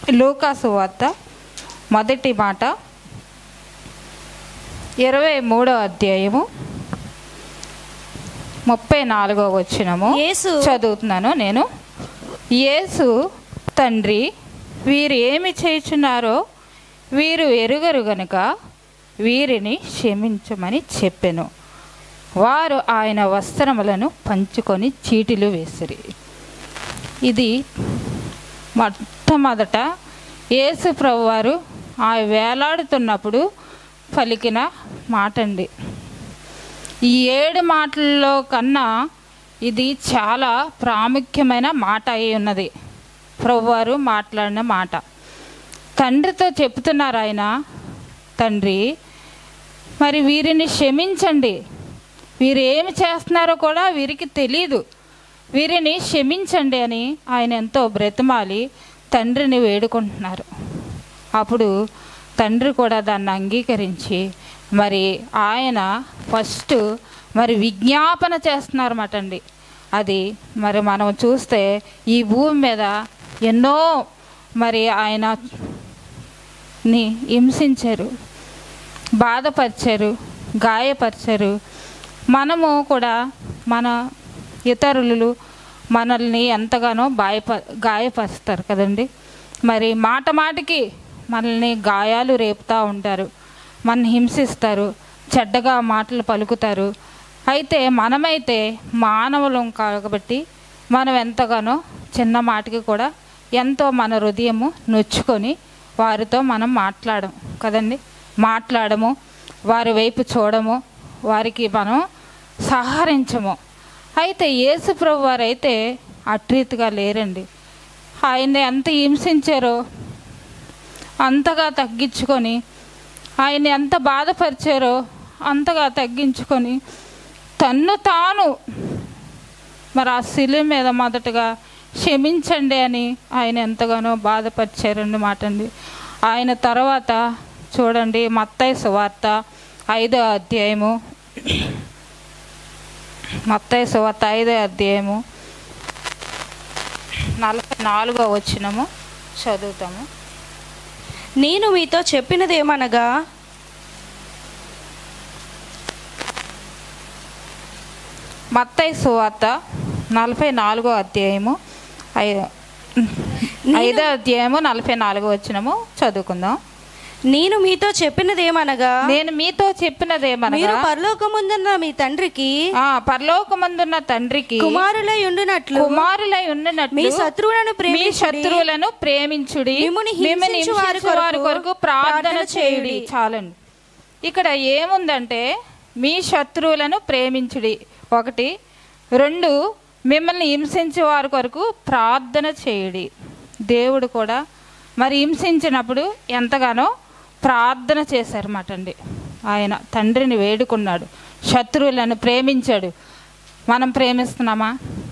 లూకాసు వార్త మొదటి మాట ఇరవై మూడో అధ్యాయము ముప్పై నాలుగో వచ్చినము యేసు చదువుతున్నాను నేను యేసు తండ్రి వీరు ఏమి చేయుచున్నారో వీరు ఎరుగరు గనుక వీరిని క్షమించమని చెప్పెను వారు ఆయన వస్త్రములను పంచుకొని చీటిలు వేసిరి ఇది మొట్టమొదట యేసు ప్రభువారు ఆ వేలాడుతున్నప్పుడు పలికిన మాట అండి ఈ ఏడు మాటల్లో కన్నా ఇది చాలా ప్రాముఖ్యమైన మాట అయి ఉన్నది ప్రభువారు మాట్లాడిన మాట తండ్రితో చెప్తున్నారు ఆయన తండ్రి మరి వీరిని క్షమించండి వీరు ఏమి చేస్తున్నారో కూడా వీరికి తెలియదు వీరిని క్షమించండి అని ఆయన ఎంతో బ్రతిమాలి తండ్రిని వేడుకుంటున్నారు అప్పుడు తండ్రి కూడా దాన్ని అంగీకరించి మరి ఆయన ఫస్ట్ మరి విజ్ఞాపన చేస్తున్నారన్నమాట అండి అది మరి మనం చూస్తే ఈ భూమి మీద ఎన్నో మరి ఆయన ని హింసించారు బాధపరిచారు గాయపరిచారు మనము కూడా మన ఇతరులు మనల్ని ఎంతగానో గాయప గాయపరుస్తారు కదండి మరి మాట మాటకి మనల్ని గాయాలు రేపుతూ ఉంటారు మన హింసిస్తారు చెడ్డగా మాటలు పలుకుతారు అయితే మనమైతే మానవులం కాబట్టి మనం ఎంతగానో చిన్న మాటకి కూడా ఎంతో మన హృదయము నొచ్చుకొని వారితో మనం మాట్లాడము కదండి మాట్లాడము వారి వైపు చూడము వారికి మనం సహకరించము అయితే యేసు ప్రభు వారు అయితే అట్రీతిగా లేరండి ఆయన ఎంత హింసించారో అంతగా తగ్గించుకొని ఆయన ఎంత బాధపరిచారో అంతగా తగ్గించుకొని తన్ను తాను మరి ఆ శిలు మీద మొదటగా క్షమించండి అని ఆయన ఎంతగానో బాధపరిచారండి మాట అండి ఆయన తర్వాత చూడండి మత్తయి సువార్త ఐదో అధ్యాయము మత్తయి సువార్త ఐదో అధ్యాయము నలభై నాలుగో వచ్చినము చదువుతాము నేను మీతో చెప్పినదేమనగా మత్తయి సువార్త నలభై నాలుగో అధ్యాయము ఐ- ఐదో అధ్యాయము నలభై నాలుగో వచ్చినము చదువుకుందాం నేను మీతో చెప్పినదేమనగా నేను మీతో మీరు చెప్పినదేమనగా పరలోకముందున్న మీ తండ్రికి ఆ పరలోకమందున్న తండ్రికి కుమారులై ఉండునట్లు కుమారులై ఉన్నట్లు మీ శత్రువులను మీ ప్రేమించుడి శత్రువులను ప్రేమించుడి మిమ్ముని మిమ్మల్ని హింసించు వారి హింసించు వారి కొరకు కొరకు ప్రార్థన ప్రార్థన చేయుడి చేయుడి. చాలండి ఇక్కడ ఏముందంటే మీ శత్రువులను ప్రేమించుడి ఒకటి రెండు మిమ్మల్ని హింసించే వారి కొరకు ప్రార్థన చేయుడి దేవుడు కూడా మరి హింసించినప్పుడు ఎంతగానో ప్రార్థన చేశారన్నమాట అండి ఆయన తండ్రిని వేడుకున్నాడు శత్రువులను ప్రేమించాడు మనం ప్రేమిస్తున్నామా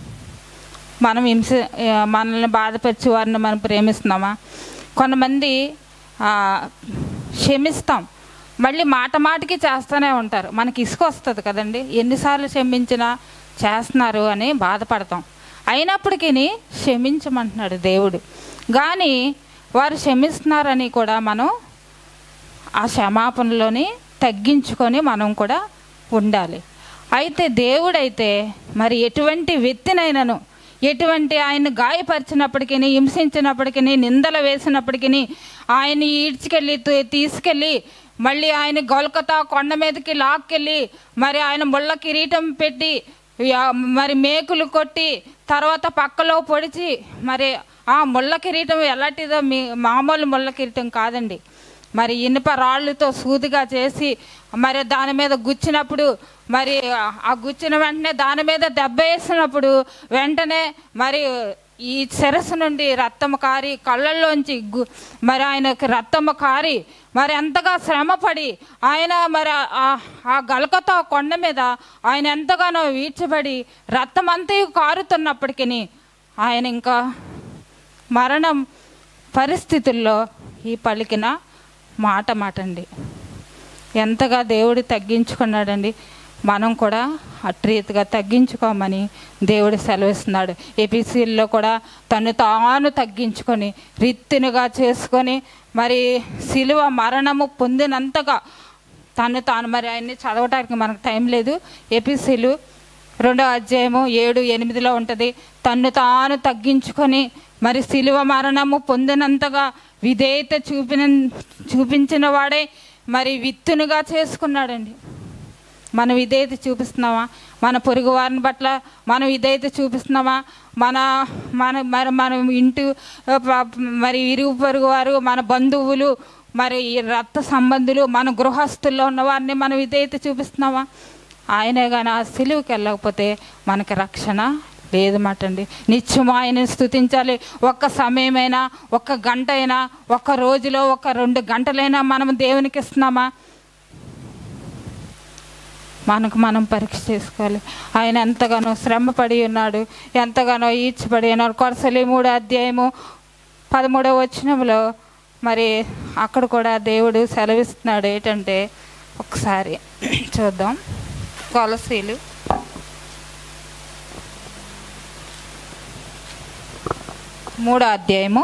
మనం హింస ఆ, మనల్ని బాధపరిచే వారిని మనం ప్రేమిస్తున్నామా కొంతమంది ఆ, క్షమిస్తాం మళ్ళీ మాట మాటకి చేస్తూనే ఉంటారు మనకి ఇసుక వస్తుంది కదండి ఎన్నిసార్లు క్షమించినా చేస్తున్నారు అని బాధపడతాం అయినప్పటికీ క్షమించమంటున్నాడు దేవుడు కానీ వారు క్షమిస్తున్నారని కూడా మనం ఆ క్షమాపణలోని తగ్గించుకొని మనం కూడా ఉండాలి అయితే దేవుడైతే మరి ఎటువంటి వ్యక్తినైనాను ఎటువంటి ఆయన గాయపరిచినప్పటికీ హింసించినప్పటికీ నిందలు వేసినప్పటికీ ఆయన ఈడ్చుకెళ్ళి తీ- తీసుకెళ్ళి మళ్ళీ ఆయన గొలకతా కొండ మీదకి లాక్కెళ్ళి మరి ఆయన ముళ్ళ కిరీటం పెట్టి యా- మరి మేకులు కొట్టి తర్వాత పక్కలో పొడిచి మరి ఆ ముళ్ళ కిరీటం ఎలాంటిదో మీ మామూలు ముళ్ళ కిరీటం కాదండి మరి ఇనుప రాళ్ళతో సూదిగా చేసి మరి దాని మీద గుచ్చినప్పుడు మరి ఆ గుచ్చిన వెంటనే దాని మీద దెబ్బ వేసినప్పుడు వెంటనే మరి ఈ శిరస్సు నుండి రక్తము కారి కళ్ళల్లోంచి గు మరి ఆయనకి రక్తము కారి మరి ఎంతగా శ్రమపడి ఆయన మరి ఆ- ఆ గలకతో కొండ మీద ఆయన ఎంతగానో వీడ్చబడి రక్తం అంతయు కారుతున్నప్పటికీ ఆయన ఇంకా మరణం పరిస్థితుల్లో ఈ పలికిన మాట మాటండి ఎంతగా దేవుడు తగ్గించుకున్నాడండి మనం కూడా అట్రీతిగా తగ్గించుకోమని దేవుడు సెలవిస్తున్నాడు ఏపీసీల్లో కూడా తను తాను తగ్గించుకొని రిత్తినిగా చేసుకొని మరి శిలువ మరణము పొందినంతగా తను తాను మరి ఆయన్ని చదవటానికి మనకు టైం లేదు ఏపీసీలు రెండో అధ్యాయము ఏడు ఎనిమిదిలో ఉంటుంది తన్ను తాను తగ్గించుకొని మరి శిలువ మరణము పొందినంతగా విధేయత చూపిన చూపించిన వాడే మరి విత్తునుగా చేసుకున్నాడండి మనం విధేయత చూపిస్తున్నామా మన పొరుగు వారిని పట్ల మనం విధేయత చూపిస్తున్నామా మన మన మరి మన ఇంటి ఆ, ప- మరి ఇరుగు పొరుగు వారు మన బంధువులు మరి ఈ రక్త సంబంధులు మన గృహస్థుల్లో ఉన్న వారిని మనం విధేయత చూపిస్తున్నామా ఆయనే కానీ ఆ సిలువుకి వెళ్ళకపోతే మనకి రక్షణ లేదు మాట అండి నిత్యం ఆయనని స్థుతించాలి ఒక్క సమయమైనా ఒక్క గంట అయినా ఒక్క రోజులో ఒక రెండు గంటలైనా మనం దేవునికి ఇస్తున్నామా మనకు మనం పరీక్ష చేసుకోవాలి ఆయన ఎంతగానో శ్రమపడి ఉన్నాడు ఎంతగానో ఈడ్చిపడి ఉన్నాడు కొరసలి మూడో అధ్యాయము పదమూడవ వచనంలో మరి అక్కడ కూడా దేవుడు సెలవిస్తున్నాడు ఏంటంటే ఒకసారి చూద్దాం కొలసీలు మూడో అధ్యాయము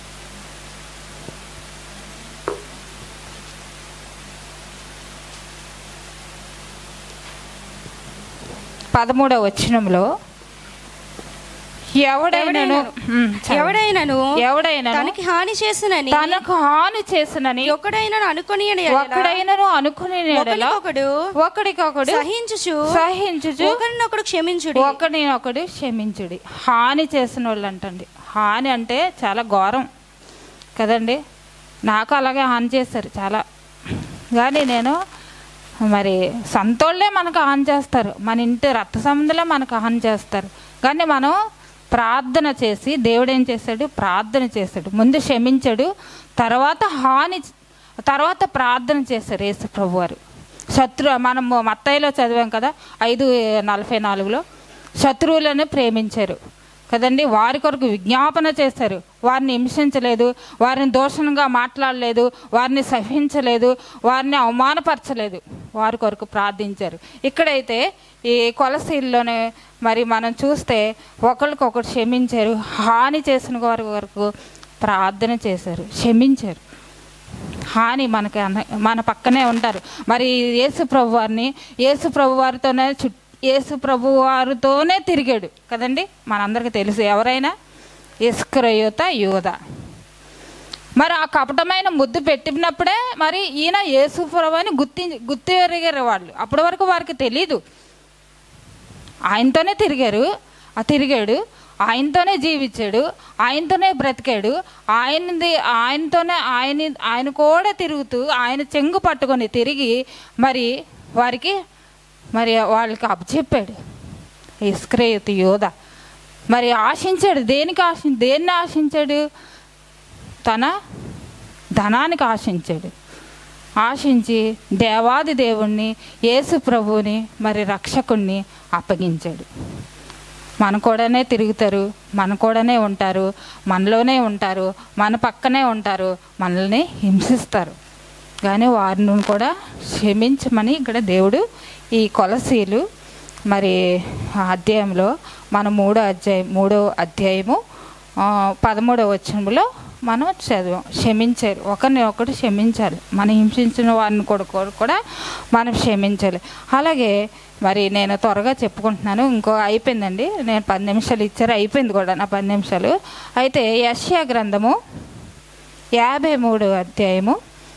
పదమూడవ వచనంలో ఎవడైనను ఉమ్, చదవండి. ఎవడైనను ఎవడైనను తనకి హాని చేసినని తనకు హాని చేసినని ఒకడైనా అనుకుని ఒకడైనను అనుకునే ఎడల ఒకడు ఒకడికొకడు సహించుచు సహించుచు ఒకరినొకడు క్షమించుడి ఒకడినొకడు క్షమించుడి హాని చేసిన వాళ్ళు అంటండి హాని అంటే చాలా ఘోరం కదండి నాకు అలాగే హాని చేస్తారు చాలా కానీ నేను మరి సంతోళ్ళే మనకు హాని చేస్తారు మన ఇంటి రక్త సంబంధులే మనకు హాని చేస్తారు కానీ మనం ప్రార్థన చేసి దేవుడు ఏం చేశాడు ప్రార్థన చేశాడు ముందు క్షమించాడు తర్వాత హాని తర్వాత ప్రార్థన చేశారు యేసు ప్రభు వారు శత్రు మనం మత్తయిలో చదివాం కదా ఐదు నలభై నాలుగులో శత్రువులను ప్రేమించారు కదండి వారి కొరకు విజ్ఞాపన చేశారు వారిని హింసించలేదు వారిని దోషణంగా మాట్లాడలేదు వారిని సహించలేదు వారిని అవమానపరచలేదు వారి కొరకు ప్రార్థించారు ఇక్కడైతే ఈ కొలసీల్లోనే మరి మనం చూస్తే ఒకరికొకరు క్షమించారు హాని చేసిన వారి వరకు ప్రార్థన చేశారు క్షమించారు హాని మనకి అన్న- మన పక్కనే ఉంటారు మరి యేసు ప్రభు వారిని యేసు ప్రభు వారితోనే చుట్టూ యేసు ప్రభు వారితోనే తిరిగాడు కదండి మనందరికీ తెలుసు ఎవరైనా ఇస్క్రయోత యోధ మరి ఆ కపటమైన ముద్దు పెట్టినప్పుడే మరి ఈయన యేసు ప్రభు అని గుర్తి గుర్తు ఎరిగారు వాళ్ళు అప్పటి వరకు వారికి తెలీదు ఆయనతోనే తిరిగారు ఆ తిరిగాడు ఆయనతోనే జీవించాడు ఆయనతోనే బ్రతికాడు ఆయనది ఆయనతోనే ఆయన ఆయన కూడా తిరుగుతూ ఆయన చెంగు పట్టుకొని తిరిగి మరి వారికి మరి వాళ్ళకి అప్పచెప్పాడు ఇస్క్రేయతు యోధ మరి ఆశించాడు దేనికి ఆశి దేన్ని ఆశించాడు తన ధనానికి ఆశించాడు ఆశించి దేవాది దేవుణ్ణి యేసు ప్రభువుని మరి రక్షకుణ్ణి అప్పగించాడు మన కూడానే తిరుగుతారు మన కూడానే ఉంటారు మనలోనే ఉంటారు మన పక్కనే ఉంటారు మనల్ని హింసిస్తారు కానీ వారిని కూడా క్షమించమని ఇక్కడ దేవుడు ఈ కొలసీలు మరి ఆ అధ్యాయంలో మన మూడో అధ్యాయం మూడో అధ్యాయము ఆ, పదమూడవ వచనంలో మనం చదివాం క్షమించారు ఒకరిని ఒకటి క్షమించాలి మనం హింసించిన వారిని కూడా కూడా- కూడా మనం క్షమించాలి అలాగే మరి నేను త్వరగా చెప్పుకుంటున్నాను ఇంకో అయిపోయిందండి నేను పది నిమిషాలు ఇచ్చారు అయిపోయింది కూడా నా పది నిమిషాలు అయితే యష్యా గ్రంథము యాభై మూడు అధ్యాయము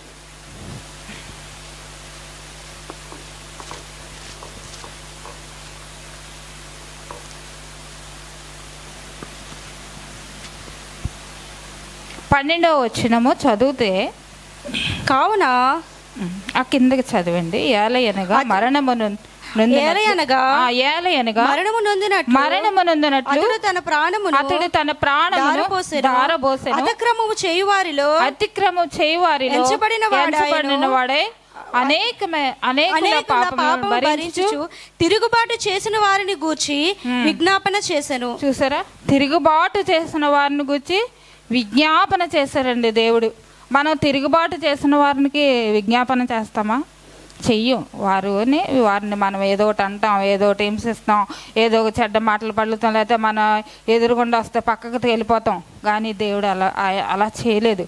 పన్నెండవ వచ్చినము చదివితే కావున ఆ కిందకి చదవండి ఏలయనగా మరణము ఏలయనగా ఏలయనగా మరణము నొందినట్లు మరణము నొందినట్లు అతడు తన ప్రాణమును అతడు తన ప్రాణమును దారపోసెను. దారబోసెను అతిక్రమము చేయువారిలో అతిక్రమం చేయువారిలో ఎంచబడిన వాడాయను. ఎంచబడిన వాడే అనేకమే అనేకుల అనేకుల పాపములను పాపము భరించు భరించుచు తిరుగుబాటు చేసిన వారిని గూర్చి విజ్ఞాపన చేసెను చూసారా తిరుగుబాటు చేసిన వారిని గురించి విజ్ఞాపన చేశారండి దేవుడు మనం తిరుగుబాటు చేసిన వారికి విజ్ఞాపన చేస్తామా చెయ్యం వారిని వారిని మనం ఏదో ఒకటి అంటాం ఏదో ఒకటి హింసిస్తాం ఏదో ఒక చెడ్డ మాటలు పలుకుతాం లేకపోతే మన ఎదురుగుండా వస్తే పక్కకు తేలిపోతాం కానీ దేవుడు అలా ఆ- అలా చేయలేదు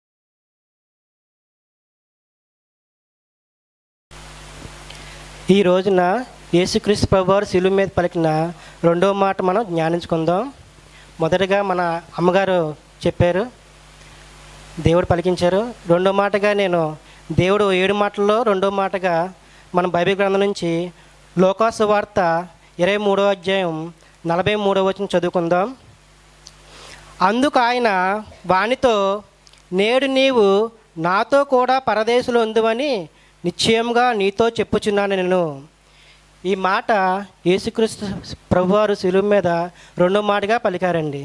ఈ రోజున యేసుక్రీస్తు ప్రభువారు శిలువ మీద పలికిన రెండవ మాట మనం జ్ఞానించుకుందాం మొదటగా మన అమ్మగారు చెప్పారు దేవుడు పలికించారు రెండో మాటగా నేను దేవుడు ఏడు మాటల్లో రెండో మాటగా మన బైబిల్ గ్రంథం నుంచి లోకాసు వార్త ఇరవై మూడో అధ్యాయం నలభై మూడో వచ్చిన చదువుకుందాం అందుకు ఆయన వానితో నేడు నీవు నాతో కూడా పరదేశులు ఉందువని నిశ్చయంగా నీతో చెప్పుచున్నాను నేను ఈ మాట యేసుక్రీస్తు ప్రభువారు శిలువ మీద రెండో మాటగా పలికారండి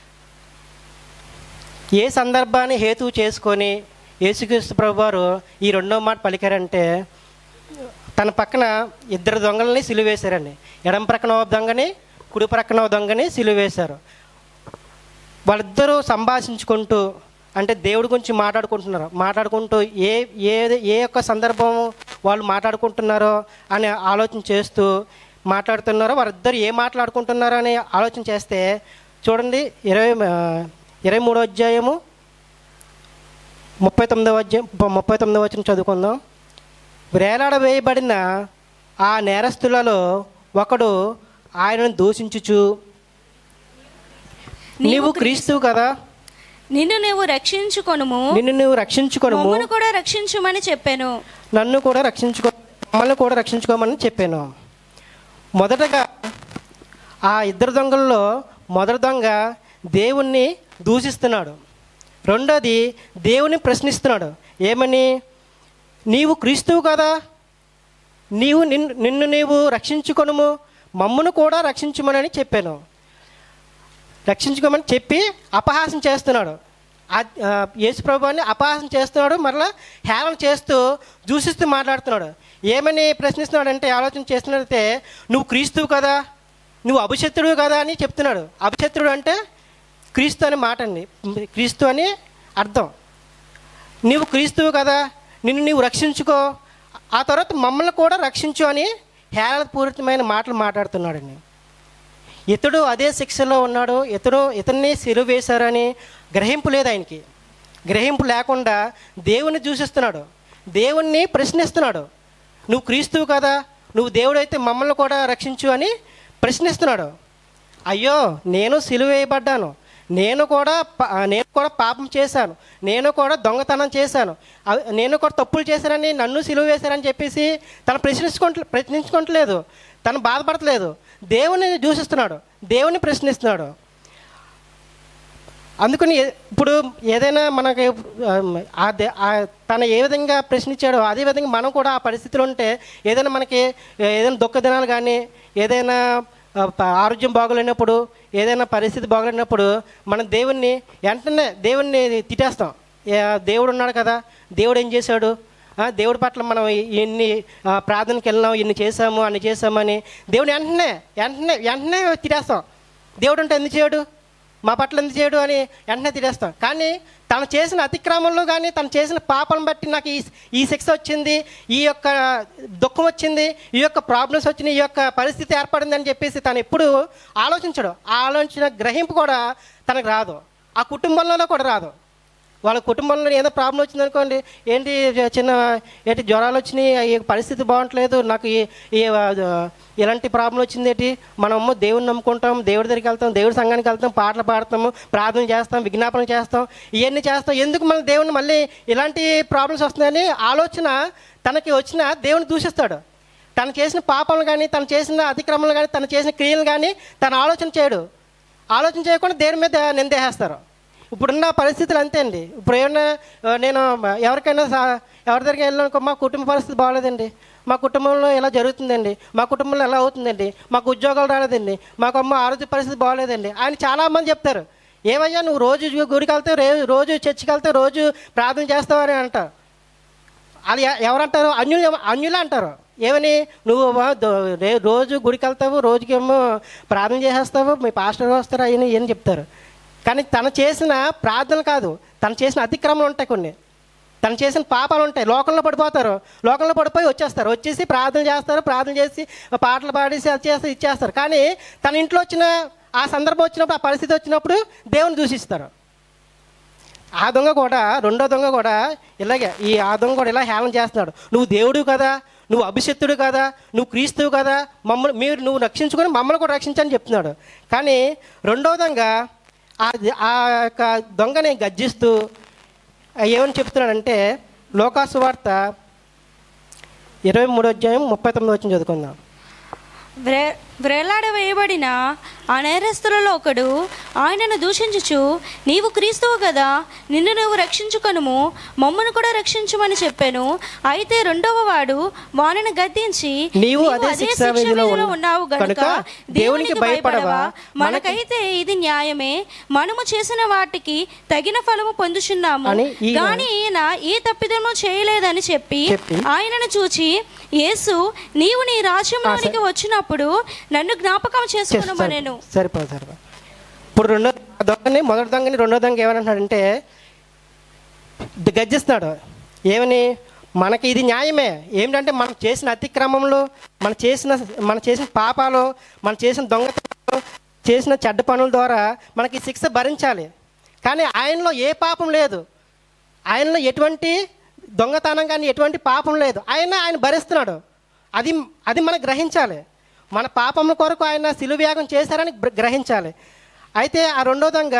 ఏ సందర్భాన్ని హేతువు చేసుకొని యేసుక్రీస్తు ప్రభువారు ఈ రెండో మాట పలికారంటే తన పక్కన ఇద్దరు దొంగలని సిలువేశారండి ఎడం ప్రక్కన ఒక దొంగని కుడి ప్రక్కన ఒక దొంగని సిలువేశారు వాళ్ళిద్దరూ సంభాషించుకుంటూ అంటే దేవుడి గురించి మాట్లాడుకుంటున్నారు మాట్లాడుకుంటూ ఏ ఏ ఏ యొక్క సందర్భం వాళ్ళు మాట్లాడుకుంటున్నారో అని ఆలోచన చేస్తూ మాట్లాడుతున్నారో వారిద్దరు ఏం మాట్లాడుకుంటున్నారో అని ఆలోచన చేస్తే చూడండి ఇరవై ఆ, ఇరవై మూడో అధ్యాయము ముప్పై తొమ్మిదవ అధ్యాయం ముప్పై తొమ్మిదవ వచ్చిన చదువుకుందాం వేలాడవేయబడిన ఆ నేరస్తులలో ఒకడు ఆయనను దూషించుచు నీవు క్రీస్తువు కదా నిన్ను నువ్వు రక్షించుకొనుము నిన్ను నువ్వు రక్షించుకొనుము మమ్మను కూడా రక్షించుమని చెప్పాను నన్ను కూడా రక్షించుకో మమ్మల్ని కూడా రక్షించుకోమని చెప్పాను మొదటగా ఆ ఇద్దరు దొంగల్లో మొదటి దొంగ దేవుణ్ణి దూషిస్తున్నాడు రెండోది దేవుని ప్రశ్నిస్తున్నాడు ఏమని నీవు క్రీస్తువు కదా నీవు నిన్ను నిన్ను నీవు రక్షించుకొనుము మమ్మను కూడా రక్షించుమని చెప్పాను రక్షించుకోమని చెప్పి అపహాసం చేస్తున్నాడు ఆ- ఆ యేసుప్రభుని అపహాసం చేస్తున్నాడు మరలా హేళన చేస్తూ దూషిస్తూ మాట్లాడుతున్నాడు ఏమని ప్రశ్నిస్తున్నాడంటే ఆలోచన చేస్తున్నట్టే నువ్వు క్రీస్తువు కదా నువ్వు అభిషత్రుడు కదా అని చెప్తున్నాడు అభిషత్రుడు అంటే క్రీస్తు అనే మాట అండి క్రీస్తు అని అర్థం నీవు క్రీస్తువు కదా నిన్ను నీవు రక్షించుకో ఆ తర్వాత మమ్మల్ని కూడా రక్షించు అని హేళనపూరితమైన మాటలు మాట్లాడుతున్నాడండి ఇతడు అదే శిక్షలో ఉన్నాడు ఇతడు ఇతన్ని సిలువ వేశారని గ్రహింపు లేదు ఆయనకి గ్రహింపు లేకుండా దేవుణ్ణి దూషిస్తున్నాడు దేవుణ్ణి ప్రశ్నిస్తున్నాడు నువ్వు క్రీస్తువు కదా నువ్వు దేవుడైతే మమ్మల్ని కూడా రక్షించు అని ప్రశ్నిస్తున్నాడు అయ్యో నేను సిలువ వేయబడ్డాను నేను కూడా ప- నేను కూడా పాపం చేశాను నేను కూడా దొంగతనం చేశాను అవి- నేను కూడా తప్పులు చేశానని నన్ను సిలువ వేశారని చెప్పేసి తను ప్రశ్నించుకుంట ప్రశ్నించుకోవట్లేదు తను బాధపడట్లేదు దేవుని దూషిస్తున్నాడు దేవుని ప్రశ్నిస్తున్నాడు అందుకని ఏ- ఇప్పుడు ఏదైనా మనకి ఆ, ఆ దే- ఆ తను ఏ విధంగా ప్రశ్నించాడో అదే విధంగా మనం కూడా ఆ పరిస్థితిలో ఉంటే ఏదైనా మనకి ఏదైనా దుఃఖ దినాలు కానీ ఏదైనా ఆ, ప- ఆరోగ్యం బాగోలేనప్పుడు ఏదైనా పరిస్థితి బాగోలేనప్పుడు మనం దేవుణ్ణి వెంటనే దేవుణ్ణి తిట్టేస్తాం ఏ, దేవుడు ఉన్నాడు కదా దేవుడు ఏం చేశాడు ఆ, దేవుడి పట్ల మనం ఇన్ని ఆ, ప్రార్థనకి వెళ్ళాం ఇన్ని చేసాము అన్ని చేసామని దేవుడు వెంటనే వెంటనే వెంటనే తిట్టేస్తాం దేవుడు అంటే ఎందుకు చేయడు మా పట్ల ఎందుకు చేయడు అని వెంటనే తినేస్తాం కానీ తను చేసిన అతిక్రమంలో కానీ తను చేసిన పాపను బట్టి నాకు ఈ ఈ శిక్ష వచ్చింది ఈ యొక్క దుఃఖం వచ్చింది ఈ యొక్క ప్రాబ్లమ్స్ వచ్చినాయి ఈ యొక్క పరిస్థితి ఏర్పడింది అని చెప్పేసి తను ఎప్పుడు ఆలోచించడు ఆ ఆలోచన గ్రహింపు కూడా తనకు రాదు ఆ కుటుంబంలో కూడా రాదు వాళ్ళ కుటుంబంలో ఏదో ప్రాబ్లం వచ్చింది అనుకోండి ఏంటి చిన్న ఏంటి జ్వరాలు వచ్చినాయి ఈ పరిస్థితి బాగుంటలేదు నాకు ఈ ఈ ఆ, ఇలాంటి ప్రాబ్లం వచ్చింది ఏంటి మనము దేవుని నమ్ముకుంటాం దేవుడి దగ్గరికి వెళ్తాం దేవుడి సంఘానికి వెళ్తాం పాటలు పాడతాము ప్రార్థన చేస్తాం విజ్ఞాపన చేస్తాం ఇవన్నీ చేస్తాం ఎందుకు మన దేవుని మళ్ళీ ఇలాంటి ప్రాబ్లమ్స్ వస్తున్నాయని ఆలోచన తనకి వచ్చిన దేవుని దూషిస్తాడు తను చేసిన పాపాలు కానీ తను చేసిన అతిక్రమలు కానీ తను చేసిన క్రియలు కానీ తను ఆలోచన చేయడు ఆలోచన చేయకుండా దేవుని మీద నిందేస్తారు ఇప్పుడున్న పరిస్థితులు అంతే అండి ఇప్పుడు ఏమన్నా ఆ, నేను ఎవరికైనా సా- ఎవరి దగ్గరికి వెళ్ళానుకో మా కుటుంబ పరిస్థితి బాగలేదండి మా కుటుంబంలో ఇలా జరుగుతుందండి మా కుటుంబంలో ఎలా అవుతుందండి మాకు ఉద్యోగాలు రాలేదండి మాకు అమ్మ ఆరోగ్య పరిస్థితి బాగలేదండి ఆయన చాలామంది చెప్తారు ఏమయ్యా నువ్వు రోజు గుడికి వెళ్తావు రే- రోజు చర్చికి వెళ్తావు రోజు ప్రార్థన చేస్తావు అని అంటారు అది ఎ- ఎవరంటారు అన్యులు అన్యులు అంటారు ఏమని నువ్వు వా- దో- రే- రోజు గుడికి వెళ్తావు రోజుకేమో ప్రార్థన చేసేస్తావు మీ పాస్టర్ వస్తారు అని ఏం చెప్తారు కానీ తను చేసిన ప్రార్థన కాదు తను చేసిన అతిక్రమలు ఉంటాయి కొన్ని తను చేసిన పాపాలు ఉంటాయి లోకంలో పడిపోతారు లోకంలో పడిపోయి వచ్చేస్తారు వచ్చేసి ప్రార్థన చేస్తారు ప్రార్థన చేసి పాటలు పాడేసి అది చేస్తారు ఇచ్చేస్తారు కానీ తన ఇంట్లో వచ్చిన ఆ సందర్భం వచ్చినప్పుడు ఆ పరిస్థితి వచ్చినప్పుడు దేవుని దూషిస్తారు ఆ దొంగ కూడా రెండో దొంగ కూడా ఇలాగే ఈ ఆ దొంగ కూడా ఇలా హేళన చేస్తున్నాడు నువ్వు దేవుడు కదా నువ్వు అభిషక్తుడు కదా నువ్వు క్రీస్తువు కదా మమ్మల్ని మీరు నువ్వు రక్షించుకొని మమ్మల్ని కూడా రక్షించని చెప్తున్నాడు కానీ రెండో దొంగ ఆ ఆ యొక్క దొంగని గర్జిస్తూ ఏమని చెప్తున్నాడంటే లోకాసు వార్త ఇరవై మూడో అధ్యాయం ముప్పై తొమ్మిది వచ్చిన చదువుకుందాం వ్రే వ్రేలాడవేయబడిన ఆ నేరస్తులలో ఒకడు ఆయనను దూషించుచు నీవు క్రీస్తువు కదా నిన్ను నువ్వు రక్షించుకొనుము మమ్మను కూడా రక్షించుమని చెప్పాను అయితే రెండవ వాడు వానిని గద్దించి నీవు అదే శిక్షా విధిలో ఉన్న- ఉన్నావు గనుక కనుక దేవునికి భయపడవా మనకి- మనకైతే ఇది న్యాయమే మనము చేసిన వాటికి తగిన ఫలము పొందుచున్నాము అని ఈయన- కానీ ఈయన ఈ తప్పిదము చేయలేదని చెప్పి చెప్పి ఆయనను చూచి యేసు నీవు నీ రాజ్యంలోనికి వచ్చినప్పుడు నన్ను జ్ఞాపకం చేసుకునమనెను సరిపో సరిపో ఇప్పుడు రెండో ఆ దొంగని మొదటి దొంగని రెండో దొంగ ఏమంటున్నాడంటే ద- గర్జిస్తున్నాడు ఏమని మనకి ఇది న్యాయమే ఏమిటంటే మనం చేసిన అతిక్రమంలో మనం చేసిన మనం చేసిన పాపాలు మనం చేసిన దొంగతనాలు చేసిన చెడ్డ పనుల ద్వారా మనకి ఈ శిక్ష భరించాలి కానీ ఆయనలో ఏ పాపం లేదు ఆయనలో ఎటువంటి దొంగతనం కానీ ఎటువంటి పాపం లేదు ఆయన ఆయన భరిస్తున్నాడు అది అది మనం గ్రహించాలి మన పాపముల కొరకు ఆయన సిలువ్యాగం చేశారని గ్ర- గ్రహించాలి అయితే ఆ రెండో దొంగ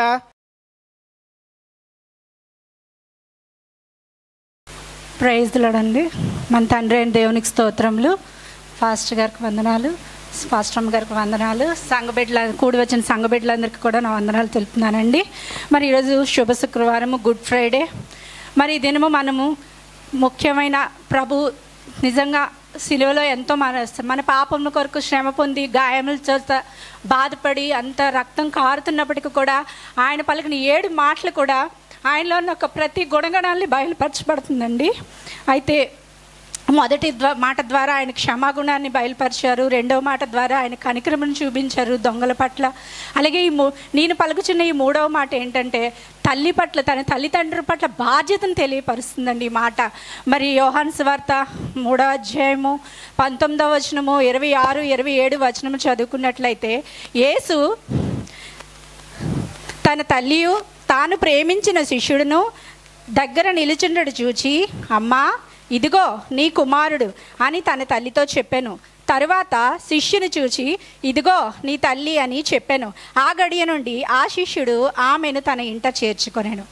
ప్రైజ్ అండి మన తండ్రి అయిన దేవునికి స్తోత్రములు ఫాస్టర్ గారికి వందనాలు ఫాస్టమ్మ గారికి వందనాలు సంఘబిడ్డల కూడి వచ్చిన సంఘబిడ్డలందరికీ కూడా నా వందనాలు తెలుపుతున్నానండి మరి ఈరోజు శుభ శుక్రవారము గుడ్ ఫ్రైడే మరి ఈ దినము మనము ముఖ్యమైన ప్రభు నిజంగా సిలువలో ఎంతో మన మన పాపముల కొరకు శ్రమ పొంది గాయముల చేత బాధపడి అంత రక్తం కారుతున్నప్పటికీ కూడా ఆయన పలికిన ఏడు మాటలు కూడా ఆయనలో ఉన్న ఒక ప్రతి గుణగణాన్ని బయలుపరచబడుతుందండి అయితే మొదటి ద్వా- మాట ద్వారా ఆయన క్షమాగుణాన్ని బయలుపరిచారు రెండవ మాట ద్వారా ఆయన కనికరమును చూపించారు దొంగల పట్ల అలాగే ఈ మూ నేను పలుకుచున్న ఈ మూడవ మాట ఏంటంటే తల్లి పట్ల తన తల్లిదండ్రుల పట్ల బాధ్యతను తెలియపరుస్తుందండి ఈ మాట మరి యోహాన్ వార్త మూడవ అధ్యాయము పంతొమ్మిదవ వచనము ఇరవై ఆరు ఇరవై ఏడు వచనము చదువుకున్నట్లయితే యేసు తన తల్లియు తాను ప్రేమించిన శిష్యుడును దగ్గర నిలుచుండడు చూచి అమ్మా ఇదిగో నీ కుమారుడు అని తన తల్లితో చెప్పాను తరువాత శిష్యుని చూచి ఇదిగో నీ తల్లి అని చెప్పాను ఆ గడియ నుండి ఆ శిష్యుడు ఆమెను తన ఇంట చేర్చుకొనెను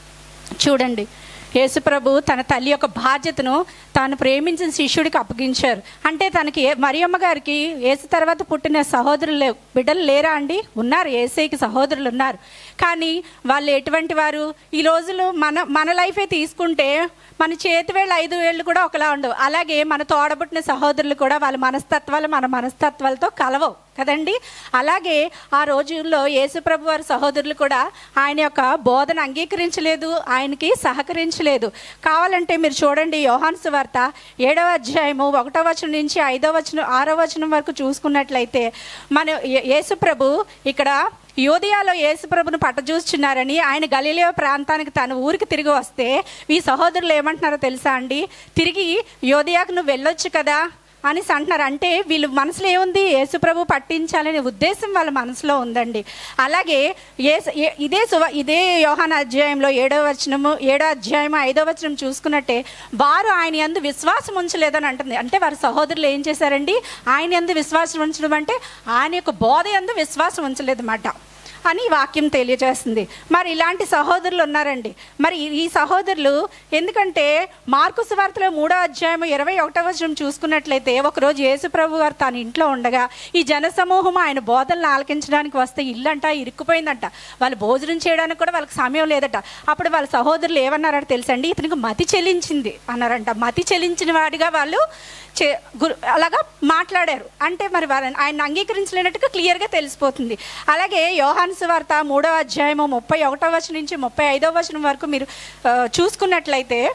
చూడండి యేసుప్రభు తన తల్లి యొక్క బాధ్యతను తాను ప్రేమించిన శిష్యుడికి అప్పగించారు అంటే తనకి ఏ- మరియమ్మ గారికి యేసు తర్వాత పుట్టిన సహోదరులు లేవు బిడ్డలు లేరా అండి ఉన్నారు ఏసైకి సహోదరులు ఉన్నారు కానీ వాళ్ళు ఎటువంటి వారు ఈ రోజులు మన మన లైఫే తీసుకుంటే మన చేతి వేళ్ళు ఐదు వేళ్ళు కూడా ఒకలా ఉండవు అలాగే మన తోడబుట్టిన సహోదరులు కూడా వాళ్ళ మనస్తత్వాలు మన మనస్తత్వాలతో కలవవు కదండి అలాగే ఆ రోజుల్లో యేసుప్రభు వారి సహోదరులు కూడా ఆయన యొక్క బోధన అంగీకరించలేదు ఆయనకి సహకరించలేదు కావాలంటే మీరు చూడండి యోహాన్ సువార్త ఏడవ అధ్యాయము ఒకటో వచనం నుంచి ఐదో వచనం ఆరో వచనం వరకు చూసుకున్నట్లయితే మన యే- యేసుప్రభు ఇక్కడ యోధియాలో యేసుప్రభును పట్టజూస్తున్నారని ఆయన గలీలియో ప్రాంతానికి తన ఊరికి తిరిగి వస్తే ఈ సహోదరులు ఏమంటున్నారో తెలుసా అండి తిరిగి యోధియాకు నువ్వు వెళ్ళొచ్చు కదా అని అంటున్నారు అంటే వీళ్ళు మనసులో ఏముంది యేసుప్రభు పట్టించాలనే ఉద్దేశం వాళ్ళ మనసులో ఉందండి అలాగే యేసు ఏ- ఇదే సువ ఇదే యోహాన అధ్యాయంలో ఏడో వచనము ఏడో అధ్యాయము ఐదో వచనం చూసుకున్నట్టే వారు ఆయన యందు విశ్వాసం ఉంచలేదని అంటుంది అంటే వారి సహోదరులు ఏం చేశారండి ఆయన యందు విశ్వాసం ఉంచడం అంటే ఆయన యొక్క బోధ యందు విశ్వాసం ఉంచలేదన్నమాట అని ఈ వాక్యం తెలియజేస్తుంది మరి ఇలాంటి సహోదరులు ఉన్నారండి మరి ఈ- ఈ సహోదరులు ఎందుకంటే మార్కు సువార్తలో మూడో అధ్యాయం ఇరవై ఒకటో వచనం చూసుకున్నట్లయితే ఒకరోజు యేసుప్రభు గారు తన ఇంట్లో ఉండగా ఈ జనసమూహం ఆయన బోధనలు ఆలకించడానికి వస్తే ఇల్లంట ఇరుక్కుపోయిందంట వాళ్ళు భోజనం చేయడానికి కూడా వాళ్ళకి సమయం లేదట అప్పుడు వాళ్ళ సహోదరులు ఏమన్నారట తెలుసండి ఇతనికి మతి చెల్లించింది అన్నారంట మతి చెల్లించిన వాడిగా వాళ్ళు చే గురు అలాగా మాట్లాడారు అంటే మరి వారిని ఆయన అంగీకరించలేనట్టుగా క్లియర్గా తెలిసిపోతుంది అలాగే యోహాను వార్త మూడో అధ్యాయము ముప్పై ఒకటో వచనం నుంచి ముప్పై ఐదో వచనం వరకు మీరు ఆ, చూసుకున్నట్లయితే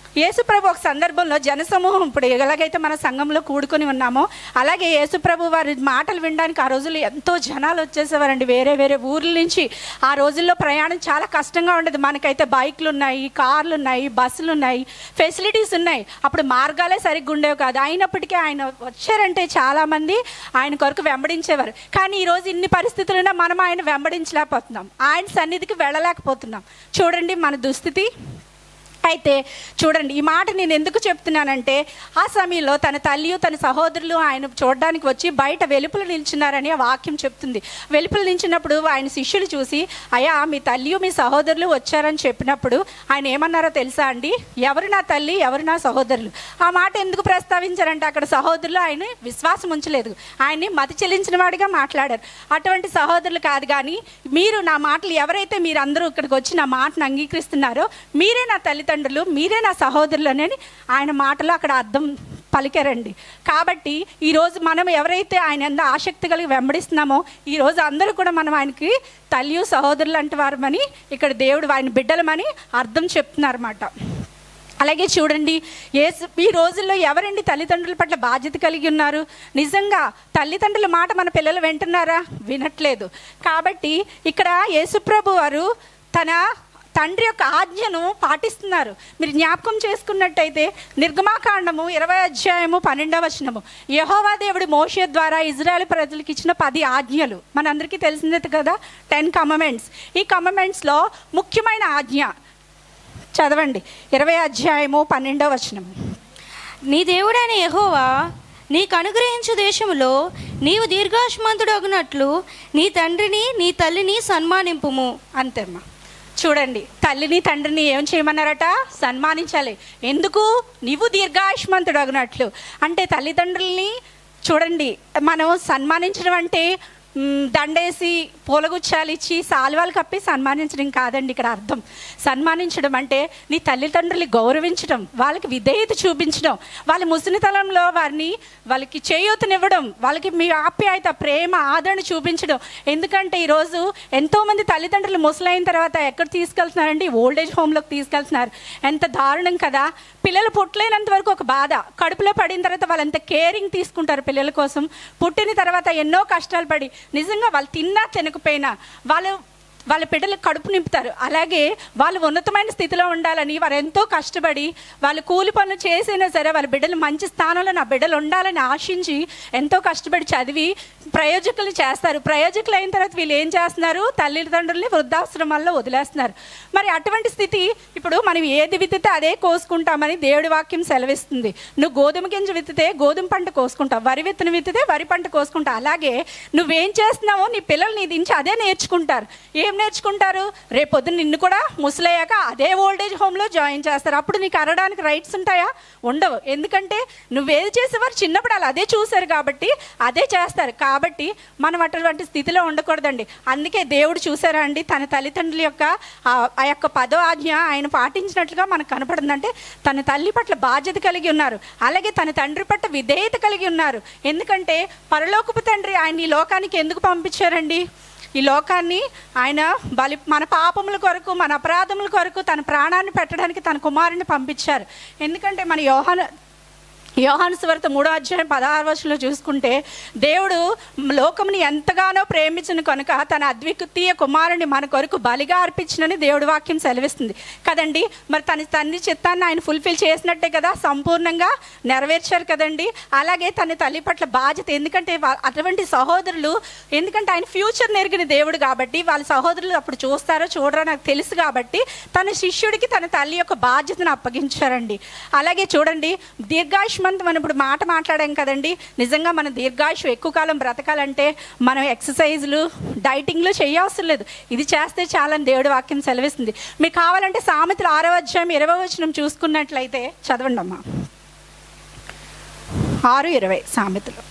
యేసుప్రభు ఒక సందర్భంలో జనసమూహం ఇప్పుడు ఎలాగైతే మన సంఘంలో కూడుకొని ఉన్నామో అలాగే యేసుప్రభు వారి మాటలు వినడానికి ఆ రోజుల్లో ఎంతో జనాలు వచ్చేసేవారండి వేరే వేరే ఊర్ల నుంచి ఆ రోజుల్లో ప్రయాణం చాలా కష్టంగా ఉండేది మనకైతే బైక్లు ఉన్నాయి కార్లు ఉన్నాయి బస్సులు ఉన్నాయి ఫెసిలిటీస్ ఉన్నాయి అప్పుడు మార్గాలే సరిగ్గా ఉండేవి కాదు అయినప్పటికీ ఆయన వచ్చారంటే చాలామంది ఆయన కొరకు వెంబడించేవారు కానీ ఈరోజు ఇన్ని పరిస్థితులున్నా మనం ఆయన వెంబడించలేకపోతున్నాం ఆయన సన్నిధికి వెళ్ళలేకపోతున్నాం చూడండి మన దుస్థితి అయితే చూడండి ఈ మాట నేను ఎందుకు చెప్తున్నానంటే ఆ సమయంలో తన తల్లి తన సహోదరులు ఆయన చూడడానికి వచ్చి బయట వెలుపులు నిల్చున్నారని ఆ వాక్యం చెప్తుంది వెలుపులు నిల్చున్నప్పుడు ఆయన శిష్యులు చూసి అయ్యా మీ తల్లి మీ సహోదరులు వచ్చారని చెప్పినప్పుడు ఆయన ఏమన్నారో తెలుసా అండి ఎవరు నా తల్లి ఎవరు నా సహోదరులు ఆ మాట ఎందుకు ప్రస్తావించారంటే అక్కడ సహోదరులు ఆయన విశ్వాసం ఉంచలేదు ఆయన్ని మతి చెల్లించిన వాడిగా మాట్లాడారు అటువంటి సహోదరులు కాదు కానీ మీరు నా మాటలు ఎవరైతే మీరు అందరూ ఇక్కడికి వచ్చి నా మాటను అంగీకరిస్తున్నారో మీరే నా తల్లిదండ్రులు మీరే నా సహోదరులు అని ఆయన మాటలో అక్కడ అర్థం పలికారండి కాబట్టి ఈరోజు మనం ఎవరైతే ఆయన ఎంత ఆసక్తి కలిగి వెంబడిస్తున్నామో ఈరోజు అందరూ కూడా మనం ఆయనకి తల్లి సహోదరులు అంటే వారమని ఇక్కడ దేవుడు ఆయన బిడ్డలమని అర్థం చెప్తున్నారన్నమాట అలాగే చూడండి ఏ ఈ రోజుల్లో ఎవరండి తల్లిదండ్రుల పట్ల బాధ్యత కలిగి ఉన్నారు నిజంగా తల్లిదండ్రుల మాట మన పిల్లలు వింటున్నారా వినట్లేదు కాబట్టి ఇక్కడ యేసుప్రభు వారు తన తండ్రి యొక్క ఆజ్ఞను పాటిస్తున్నారు మీరు జ్ఞాపకం చేసుకున్నట్టయితే నిర్గమాకాండము ఇరవై అధ్యాయము పన్నెండవ వచనము యహోవా దేవుడు మోషే ద్వారా ఇజ్రాయెల్ ప్రజలకు ఇచ్చిన పది ఆజ్ఞలు మనందరికీ తెలిసిందే కదా టెన్ కమమెంట్స్ ఈ కమమెంట్స్లో ముఖ్యమైన ఆజ్ఞ చదవండి ఇరవై అధ్యాయము పన్నెండవ వచనము నీ దేవుడైన యెహోవా నీకు అనుగ్రహించు దేశములో నీవు దీర్ఘాయుష్మంతుడు అగునట్లు నీ తండ్రిని నీ తల్లిని సన్మానింపుము అంతేమ్మా చూడండి తల్లిని తండ్రిని ఏం చేయమన్నారట సన్మానించాలి ఎందుకు నీవు దీర్ఘాయుష్మంతుడు అగినట్లు అంటే తల్లిదండ్రుల్ని చూడండి మనం సన్మానించడం అంటే మ్, దండేసి పూలగుచ్చాలు ఇచ్చి సాల్వాలు కప్పి సన్మానించడం కాదండి ఇక్కడ అర్థం సన్మానించడం అంటే నీ తల్లిదండ్రుల్ని గౌరవించడం వాళ్ళకి విధేయత చూపించడం వాళ్ళ ముసలితనంలో వారిని వాళ్ళకి చేయూతనివ్వడం వాళ్ళకి మీ ఆప్యాయత ప్రేమ ఆదరణ చూపించడం ఎందుకంటే ఈరోజు ఎంతోమంది తల్లిదండ్రులు ముసలైన తర్వాత ఎక్కడ తీసుకెళ్తున్నారండి ఓల్డేజ్ హోమ్లోకి తీసుకెళ్తున్నారు ఎంత దారుణం కదా పిల్లలు పుట్టలేనంత వరకు ఒక బాధ కడుపులో పడిన తర్వాత వాళ్ళంత కేరింగ్ తీసుకుంటారు పిల్లల కోసం పుట్టిన తర్వాత ఎన్నో కష్టాలు పడి నిజంగా వాళ్ళు తిన్నా తినకపోయినా వాళ్ళు వాళ్ళ బిడ్డలు కడుపు నింపుతారు అలాగే వాళ్ళు ఉన్నతమైన స్థితిలో ఉండాలని వారు ఎంతో కష్టపడి వాళ్ళు కూలి పనులు చేసినా సరే వాళ్ళ బిడ్డలు మంచి స్థానంలో నా బిడ్డలు ఉండాలని ఆశించి ఎంతో కష్టపడి చదివి ప్రయోజకులు చేస్తారు ప్రయోజకులు అయిన తర్వాత వీళ్ళు ఏం చేస్తున్నారు తల్లిదండ్రుల్ని వృద్ధాశ్రమాల్లో వదిలేస్తున్నారు మరి అటువంటి స్థితి ఇప్పుడు మనం ఏది విత్తితే అదే కోసుకుంటామని దేవుడి వాక్యం సెలవిస్తుంది నువ్వు గోధుమ గింజ విత్తితే గోధుమ పంట కోసుకుంటావు వరి విత్తనం విత్తితే వరి పంట కోసుకుంటావు అలాగే నువ్వేం చేస్తున్నావో నీ పిల్లలు నీ దించి అదే నేర్చుకుంటారు ఏం నేర్చుకుంటారు రేపొద్దున నిన్ను కూడా ముసలయ్యాక అదే ఓల్డేజ్ హోమ్లో జాయిన్ చేస్తారు అప్పుడు నీకు అరడానికి రైట్స్ ఉంటాయా ఉండవు ఎందుకంటే నువ్వేది చేసేవారు చిన్నప్పుడు అలా అదే చూశారు కాబట్టి అదే చేస్తారు కాబట్టి మనం అటువంటి స్థితిలో ఉండకూడదండి అందుకే దేవుడు చూసారా అండి తన తల్లిదండ్రుల యొక్క ఆ- ఆ యొక్క పదో ఆజ్ఞ ఆయన పాటించినట్లుగా మనకు కనపడుతుందంటే తన తల్లి పట్ల బాధ్యత కలిగి ఉన్నారు అలాగే తన తండ్రి పట్ల విధేయత కలిగి ఉన్నారు ఎందుకంటే పరలోకపు తండ్రి ఆయన ఈ లోకానికి ఎందుకు పంపించారండి ఈ లోకాన్ని ఆయన బలి మన పాపముల కొరకు మన అపరాధముల కొరకు తన ప్రాణాన్ని పెట్టడానికి తన కుమారుని పంపించారు ఎందుకంటే మన యోహాన యోహాను సువార్త మూడో అధ్యాయం పదహారు వర్షంలో చూసుకుంటే దేవుడు లోకముని ఎంతగానో ప్రేమించిన కనుక తన అద్వితీయ కుమారుని మన కొరకు బలిగా అర్పించినని దేవుడి వాక్యం సెలవిస్తుంది కదండి మరి తన తండ్రి చిత్తాన్ని ఆయన ఫుల్ఫిల్ చేసినట్టే కదా సంపూర్ణంగా నెరవేర్చారు కదండి అలాగే తన తల్లి పట్ల బాధ్యత ఎందుకంటే వా- అటువంటి సహోదరులు ఎందుకంటే ఆయన ఫ్యూచర్ నెరిగిన దేవుడు కాబట్టి వాళ్ళ సహోదరులు అప్పుడు చూస్తారో చూడరో నాకు తెలుసు కాబట్టి తన శిష్యుడికి తన తల్లి యొక్క బాధ్యతను అప్పగించారండి అలాగే చూడండి దీర్ఘాయుష్మంతం మనం ఇప్పుడు మాట మాట్లాడాం కదండి నిజంగా మన దీర్ఘాయుష్ ఎక్కువ కాలం బ్రతకాలంటే మనం ఎక్సర్సైజ్లు డైటింగ్లు చేయవసరం లేదు ఇది చేస్తే చాలని దేవుడి వాక్యం సెలవిస్తుంది మీకు కావాలంటే సామెతలు ఆరో అధ్యాయం ఇరవై వచనం చూసుకున్నట్లయితే చదవండి అమ్మా ఆరు ఇరవై సామెతలు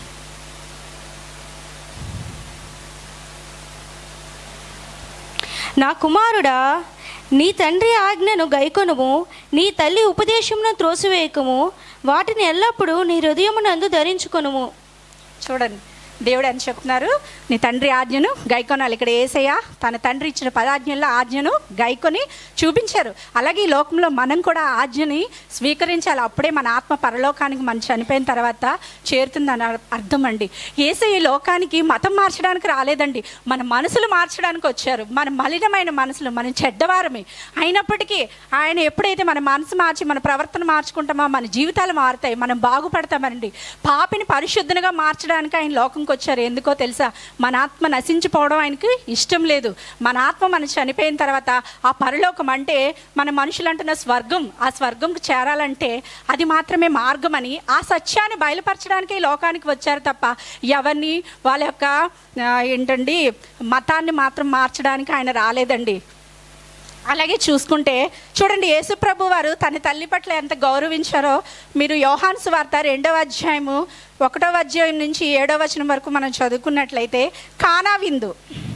నా కుమారుడా నీ తండ్రి ఆజ్ఞను గైకొనుము నీ తల్లి ఉపదేశమును త్రోసివేయకము వాటిని ఎల్లప్పుడూ నీ హృదయమునందు ధరించుకొనుము చూడండి దేవుడు అని చెప్తున్నారు నీ తండ్రి ఆజ్ఞను గైకొనాలి ఇక్కడ ఏసయ్య తన తండ్రి ఇచ్చిన పదాజ్ఞల్లో ఆజ్ఞను గైకొని చూపించారు అలాగే ఈ లోకంలో మనం కూడా ఆ ఆజ్ఞని స్వీకరించాలి అప్పుడే మన ఆత్మ పరలోకానికి మనం చనిపోయిన తర్వాత చేరుతుందని అర్- అర్థం అండి ఏసయ్య ఈ లోకానికి మతం మార్చడానికి రాలేదండి మన మనసులు మార్చడానికి వచ్చారు మన మలినమైన మనసులు మనం చెడ్డవారమే అయినప్పటికీ ఆయన ఎప్పుడైతే మన మనసు మార్చి మన ప్రవర్తన మార్చుకుంటామో మన జీవితాలు మారుతాయి మనం బాగుపడతామండి పాపిని పరిశుద్ధంగా మార్చడానికి ఆయన లోకంకి వచ్చారు ఎందుకో తెలుసా మన ఆత్మ నశించిపోవడం ఆయనకి ఇష్టం లేదు మన ఆత్మ మనం చనిపోయిన తర్వాత ఆ పరలోకం అంటే మన మనుషులు అంటున్న స్వర్గం ఆ స్వర్గంకి చేరాలంటే అది మాత్రమే మార్గం అని ఆ సత్యాన్ని బయలుపరచడానికి ఈ లోకానికి వచ్చారు తప్ప ఎవరిని వాళ్ళ యొక్క ఆ, ఏంటండి మతాన్ని మాత్రం మార్చడానికి ఆయన రాలేదండి అలాగే చూసుకుంటే చూడండి యేసుప్రభు వారు తన తల్లి పట్ల ఎంత గౌరవించారో మీరు యోహాను సువార్త రెండవ అధ్యాయము ఒకటవ అధ్యాయం నుంచి ఏడవ వచనం వరకు మనం చదువుకున్నట్లయితే కానా విందు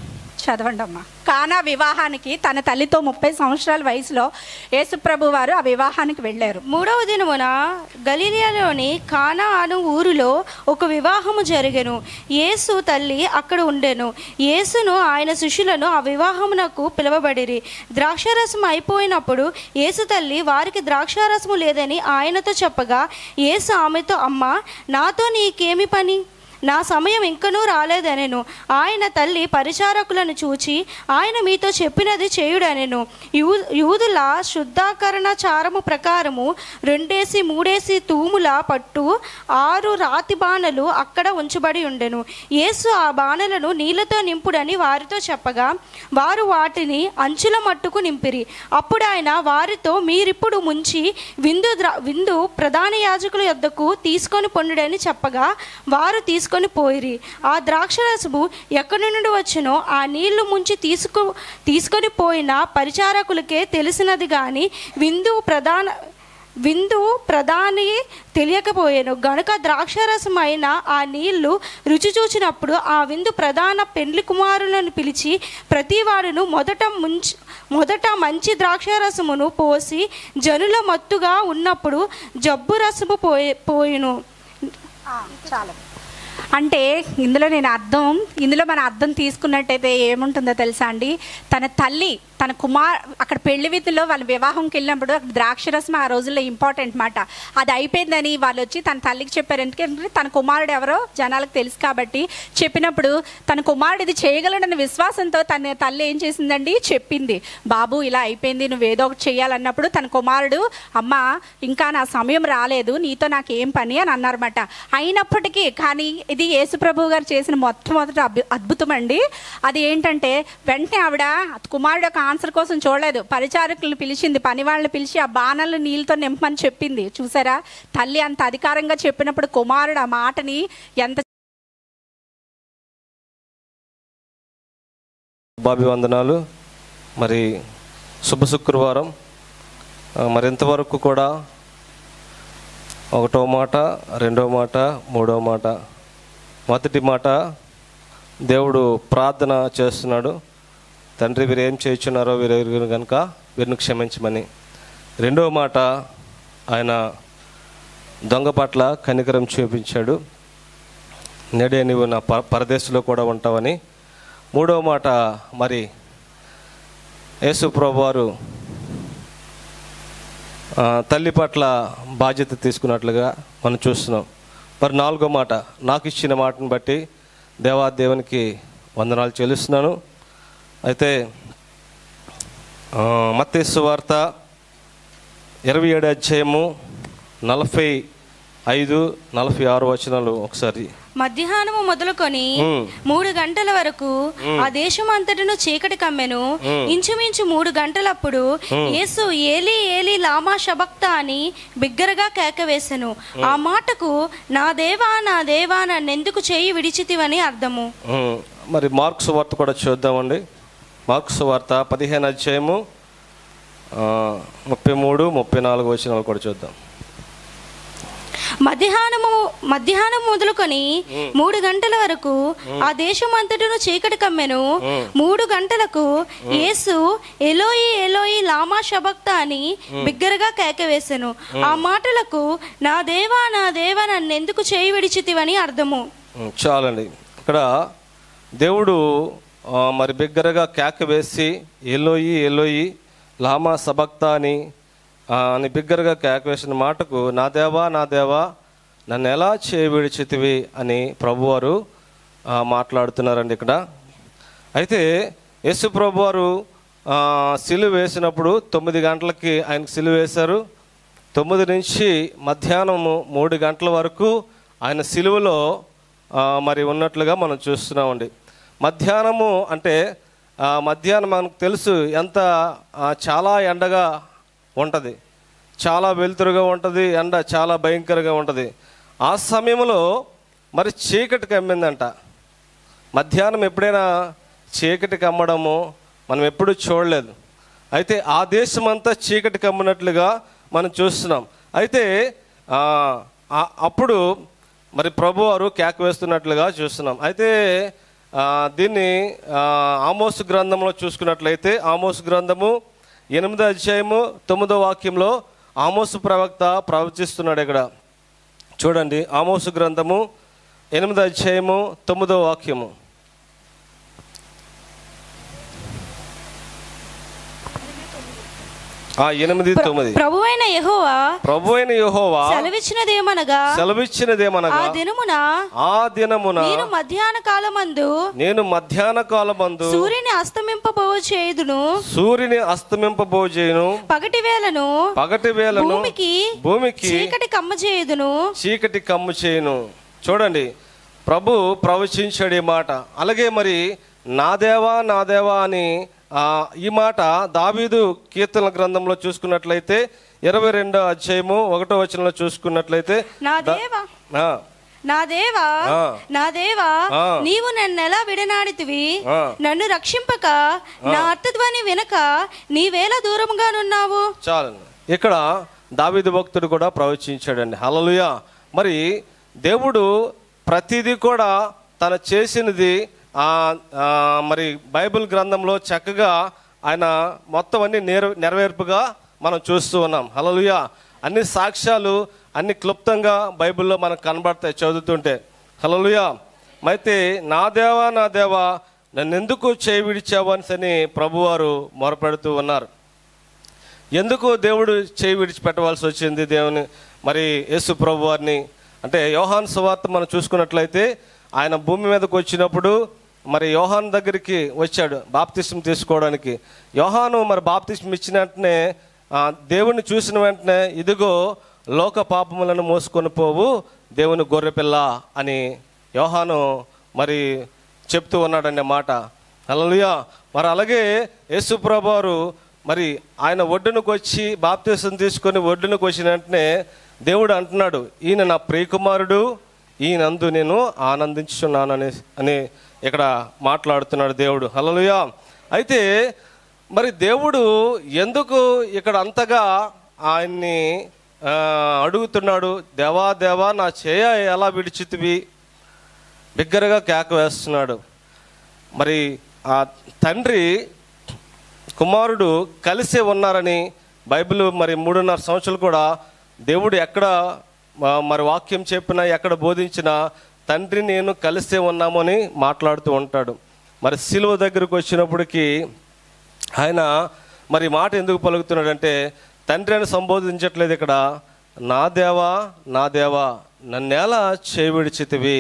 చదవండి అమ్మా కానా వివాహానికి తన తల్లితో ముప్పై సంవత్సరాల వయసులో యేసుప్రభు వారు ఆ వివాహానికి వెళ్ళారు మూడవ దినమున గలీలియాలోని కానా అను ఊరిలో ఒక వివాహము జరిగెను యేసు తల్లి అక్కడ ఉండెను యేసును ఆయన శిష్యులను ఆ వివాహమునకు పిలువబడిరి ద్రాక్షారసం అయిపోయినప్పుడు యేసు తల్లి వారికి ద్రాక్షారసము లేదని ఆయనతో చెప్పగా యేసు ఆమెతో అమ్మ నాతో నీకేమి పని నా సమయం ఇంకనూ రాలేదనెను ఆయన తల్లి పరిచారకులను చూచి ఆయన మీతో చెప్పినది చేయుడనెను యూ యూదుల శుద్ధాకరణ చారము ప్రకారము రెండేసి మూడేసి తూముల పట్టు ఆరు రాతి బాణలు అక్కడ ఉంచబడి ఉండెను యేసు ఆ బాణలను నీళ్లతో నింపుడని వారితో చెప్పగా వారు వాటిని అంచుల మట్టుకు నింపిరి అప్పుడు ఆయన వారితో మీరిప్పుడు ముంచి విందు ద్రా విందు ప్రధాన యాజకుల యొద్దకు తీసుకొని పొండుడని చెప్పగా వారు తీసుకొని పోయిరి ఆ ద్రాక్షరసము ఎక్కడి నుండి వచ్చినో ఆ నీళ్లు ముంచి తీసుకు తీసుకొని పోయిన పరిచారకులకే తెలిసినది కానీ విందు ప్రధాన విందు ప్రధాని తెలియకపోయాను గనుక ద్రాక్షరసమైన ఆ నీళ్లు రుచి చూచినప్పుడు ఆ విందు ప్రధాన పెండ్లి కుమారులను పిలిచి ప్రతివాడును మొదట ముంచి మొదట మంచి ద్రాక్షరసమును పోసి జనుల మత్తుగా ఉన్నప్పుడు జబ్బు రసము పోయే పోయిను చాలా అంటే ఇందులో నేను అర్థం ఇందులో మన అర్థం తీసుకున్నట్టయితే ఏముంటుందో తెలుసా అండి తన తల్లి తన కుమార్ అక్కడ పెళ్లి విధుల్లో వాళ్ళ వివాహంకి వెళ్ళినప్పుడు అక్కడ ద్రాక్షరసం ఆ రోజుల్లో ఇంపార్టెంట్ మాట అది అయిపోయిందని వాళ్ళు వచ్చి తన తల్లికి చెప్పారు ఎందుకంటే తన కుమారుడు ఎవరో జనాలకు తెలుసు కాబట్టి చెప్పినప్పుడు తన కుమారుడు ఇది చేయగలడన్న విశ్వాసంతో తన తల్లి ఏం చేసిందండి చెప్పింది బాబు ఇలా అయిపోయింది నువ్వు ఏదో ఒకటి చేయాలన్నప్పుడు తన కుమారుడు అమ్మ ఇంకా నా సమయం రాలేదు నీతో నాకు ఏం పని అని అన్నారన్నమాట అయినప్పటికీ కానీ ఇది యేసుప్రభు గారు చేసిన మొట్టమొదటి అభి అద్భుతం అండి అది ఏంటంటే వెంటనే ఆవిడ కుమారుడు యొక్క ఆన్సర్ కోసం చూడలేదు పరిచారకులను పిలిచింది పని వాళ్ళని పిలిచి ఆ బాణాలను నీళ్ళతో నింపమని చెప్పింది చూసారా తల్లి అంత అధికారంగా చెప్పినప్పుడు కుమారుడు ఆ మాటని ఎంత బాబి వందనాలు మరి శుభ శుక్రవారం ఆ, మరి ఇంతవరకు కూడా ఒకటో మాట రెండో మాట మూడో మాట మొదటి మాట దేవుడు ప్రార్థన చేస్తున్నాడు తండ్రి వీరు ఏం చేయుచున్నారో వీరు ఎరుగురు కనుక వీరిని క్షమించమని రెండో మాట ఆయన దొంగ పట్ల కనికరం చూపించాడు నేడే నీవు నా ప పరదేశంలో కూడా ఉంటావని మూడవ మాట మరి యేసు ప్రభువారు ఆ, తల్లి పట్ల బాధ్యత తీసుకున్నట్లుగా మనం చూస్తున్నాం మరి నాలుగో మాట నాకు ఇచ్చిన మాటను బట్టి దేవా దేవునికి వందనాలు చెల్లిస్తున్నాను అయితే మత్తేసు వార్త ఇరవై ఏడు అధ్యాయము నలభై ఐదు నలభై ఆరు వచనాలు ఒకసారి మధ్యాహ్నము మొదలుకొని మ్మ్. మూడు గంటల వరకు ఆ దేశం అంతటిను చీకటి కమ్మెను ఇంచుమించు మూడు గంటలప్పుడు యేసు ఏలి ఏలి లామా షబక్త అని బిగ్గరగా కేకవేసెను ఆ మాటకు నా దేవా నా దేవా నన్నెందుకు చేయి విడిచితివని అర్థము ఉమ్, మరి మార్క్స్ వార్త కూడా చూద్దామండి మార్క్స్ వార్త పదిహేను అధ్యాయము ఆ, ముప్పై మూడు ముప్పై నాలుగు వచనాలు కూడా చూద్దాం మధ్యాహ్నము మధ్యాహ్నం మొదలుకొని మూడు గంటల వరకు ఆ దేశం అంతటిను చీకటి కమ్మెను మూడు గంటలకు యేసు ఎలోయి ఎలోయి లామా షబక్త అని బిగ్గరగా కేకవేసెను ఆ మాటలకు నా దేవా నా దేవా నన్నెందుకు చేయి విడిచితివని అర్థము ఉమ్, చాలండి ఇక్కడ దేవుడు ఆ, మరి బిగ్గరగా కేక వేసి ఎలోయి ఎలోయి లామా సబక్తా అని ఆ, అని బిగ్గరగా కేక వేసిన మాటకు నా దేవా నా దేవా నన్ను ఎలా చేయవిడిచితివి అని ప్రభువారు ఆ, మాట్లాడుతున్నారండి ఇక్కడ అయితే యేసు ప్రభువారు ఆ, సిలువ వేసినప్పుడు తొమ్మిది గంటలకి ఆయనకు సిలువ వేశారు తొమ్మిది నుంచి మధ్యాహ్నము మూడు గంటల వరకు ఆయన సిలువలో ఆ, మరి ఉన్నట్లుగా మనం చూస్తున్నామండి మధ్యాహ్నము అంటే ఆ, మధ్యాహ్నం మనకు తెలుసు ఎంత ఆ, చాలా ఎండగా ఉంటుంది చాలా వెలుతురుగా ఉంటుంది ఎండ చాలా భయంకరంగా ఉంటుంది ఆ సమయంలో మరి చీకటి కమ్మిందంట మధ్యాహ్నం ఎప్పుడైనా చీకటి కమ్మడము మనం ఎప్పుడూ చూడలేదు అయితే ఆ దేశం అంతా చీకటి కమ్మినట్లుగా మనం చూస్తున్నాం అయితే ఆ, ఆ- అప్పుడు మరి ప్రభు వారు కేక వేస్తున్నట్లుగా చూస్తున్నాం అయితే ఆ, దీన్ని ఆ, ఆమోసు గ్రంథంలో చూసుకున్నట్లయితే ఆమోసు గ్రంథము ఎనిమిదో అధ్యాయము తొమ్మిదో వాక్యంలో ఆమోసు ప్రవక్త ప్రవచిస్తున్నాడు ఇక్కడ చూడండి ఆమోసు గ్రంథము ఎనిమిదో అధ్యాయము తొమ్మిదో వాక్యము ఆ ఎనిమిది తొమ్మిది ప్రభువైన యెహోవా ప్రభు అయిన యెహోవా సెలవిచ్చినదేమనగా ఆ సెలవిచ్చినదేమనగా దినమున ఆ దినమున నేను మధ్యాహ్న కాలమందు నేను మధ్యాహ్న కాలమందు సూర్యుని అస్తమింపబోవు చేయుదును సూర్యుని అస్తమింపబోజేయును పగటి వేళను పగటి వేళను భూమికి భూమికి చీకటి కమ్మ చేయుదును చీకటి కమ్ము చేయను చూడండి ప్రభు ప్రవచించాడు ఈ మాట అలాగే మరి నా దేవా నా దేవా అని ఆ, ఈ మాట దావీదు కీర్తన గ్రంథంలో చూసుకున్నట్లయితే ఇరవై రెండో అధ్యాయము ఒకటో వచనంలో చూసుకున్నట్లయితే నా ద- దేవా ఆ, నా దేవా ఆ. నా దేవా ఆ. నీవు నన్నెలా విడనాడితివి ఆ. నన్ను రక్షింపక నా అర్థధ్వని వినక నీవేలా దూరముగానున్నావు చాలు ఇక్కడ దావీదు భక్తుడు కూడా ప్రవచించాడండి హల్లెలూయా మరి దేవుడు ప్రతిదీ కూడా తను చేసినది ఆ, ఆ, మరి బైబిల్ గ్రంథంలో చక్కగా ఆయన మొత్తం అన్ని నెర నెరవేర్పుగా మనం చూస్తూ ఉన్నాం హల్లెలూయా అన్ని సాక్ష్యాలు అన్ని క్లుప్తంగా బైబిల్లో మనకు కనబడతాయి చదువుతుంటే హల్లెలూయా అయితే నా దేవా నా దేవా నన్ను ఎందుకు చేయి విడిచావు అని ప్రభువారు మొరపెడుతూ ఉన్నారు ఎందుకు దేవుడు చేయి విడిచిపెట్టవలసి వచ్చింది దేవుని మరి యేసు ప్రభు వారిని అంటే యోహాన్ సువార్త మనం చూసుకున్నట్లయితే ఆయన భూమి మీదకి వచ్చినప్పుడు మరి యోహాన్ దగ్గరికి వచ్చాడు బాప్తిస్మ తీసుకోవడానికి యోహాను మరి బాప్తిస్మ ఇచ్చిన వెంటనే ఆ, దేవుణ్ణి చూసిన వెంటనే ఇదిగో లోక పాపములను మోసుకొని పోవు దేవుని గొర్రెపిల్ల అని యోహాను మరి చెప్తూ ఉన్నాడండి మాట హల్లెలూయా మరి అలాగే యేసుప్రభు వారు మరి ఆయన ఒడ్డునకు వచ్చి బాప్తీసం తీసుకొని ఒడ్డునకు వచ్చిన వెంటనే దేవుడు అంటున్నాడు ఈయన నా ప్రియకుమారుడు ఈయనందు నేను ఆనందించున్నాను అని అని ఇక్కడ మాట్లాడుతున్నాడు దేవుడు హల్లెలూయా అయితే మరి దేవుడు ఎందుకు ఇక్కడ అంతగా ఆయన్ని ఆ, అడుగుతున్నాడు దేవా దేవా నా చేయ ఎలా విడిచితివి బిగ్గరగా కేక వేస్తున్నాడు మరి ఆ తండ్రి కుమారుడు కలిసే ఉన్నారని బైబిల్ మరి మూడున్నర సంవత్సరాలు కూడా దేవుడు ఎక్కడ ఆ, మరి వాక్యం చెప్పినా ఎక్కడ బోధించినా తండ్రి నేను కలిసే ఉన్నామని మాట్లాడుతూ ఉంటాడు మరి సిలువ దగ్గరకు వచ్చినప్పటికీ ఆయన మరి మాట ఎందుకు పలుకుతున్నాడంటే తండ్రి అని సంబోధించట్లేదు ఇక్కడ నా దేవా నా దేవా నన్నేలా చేవిడిచితివి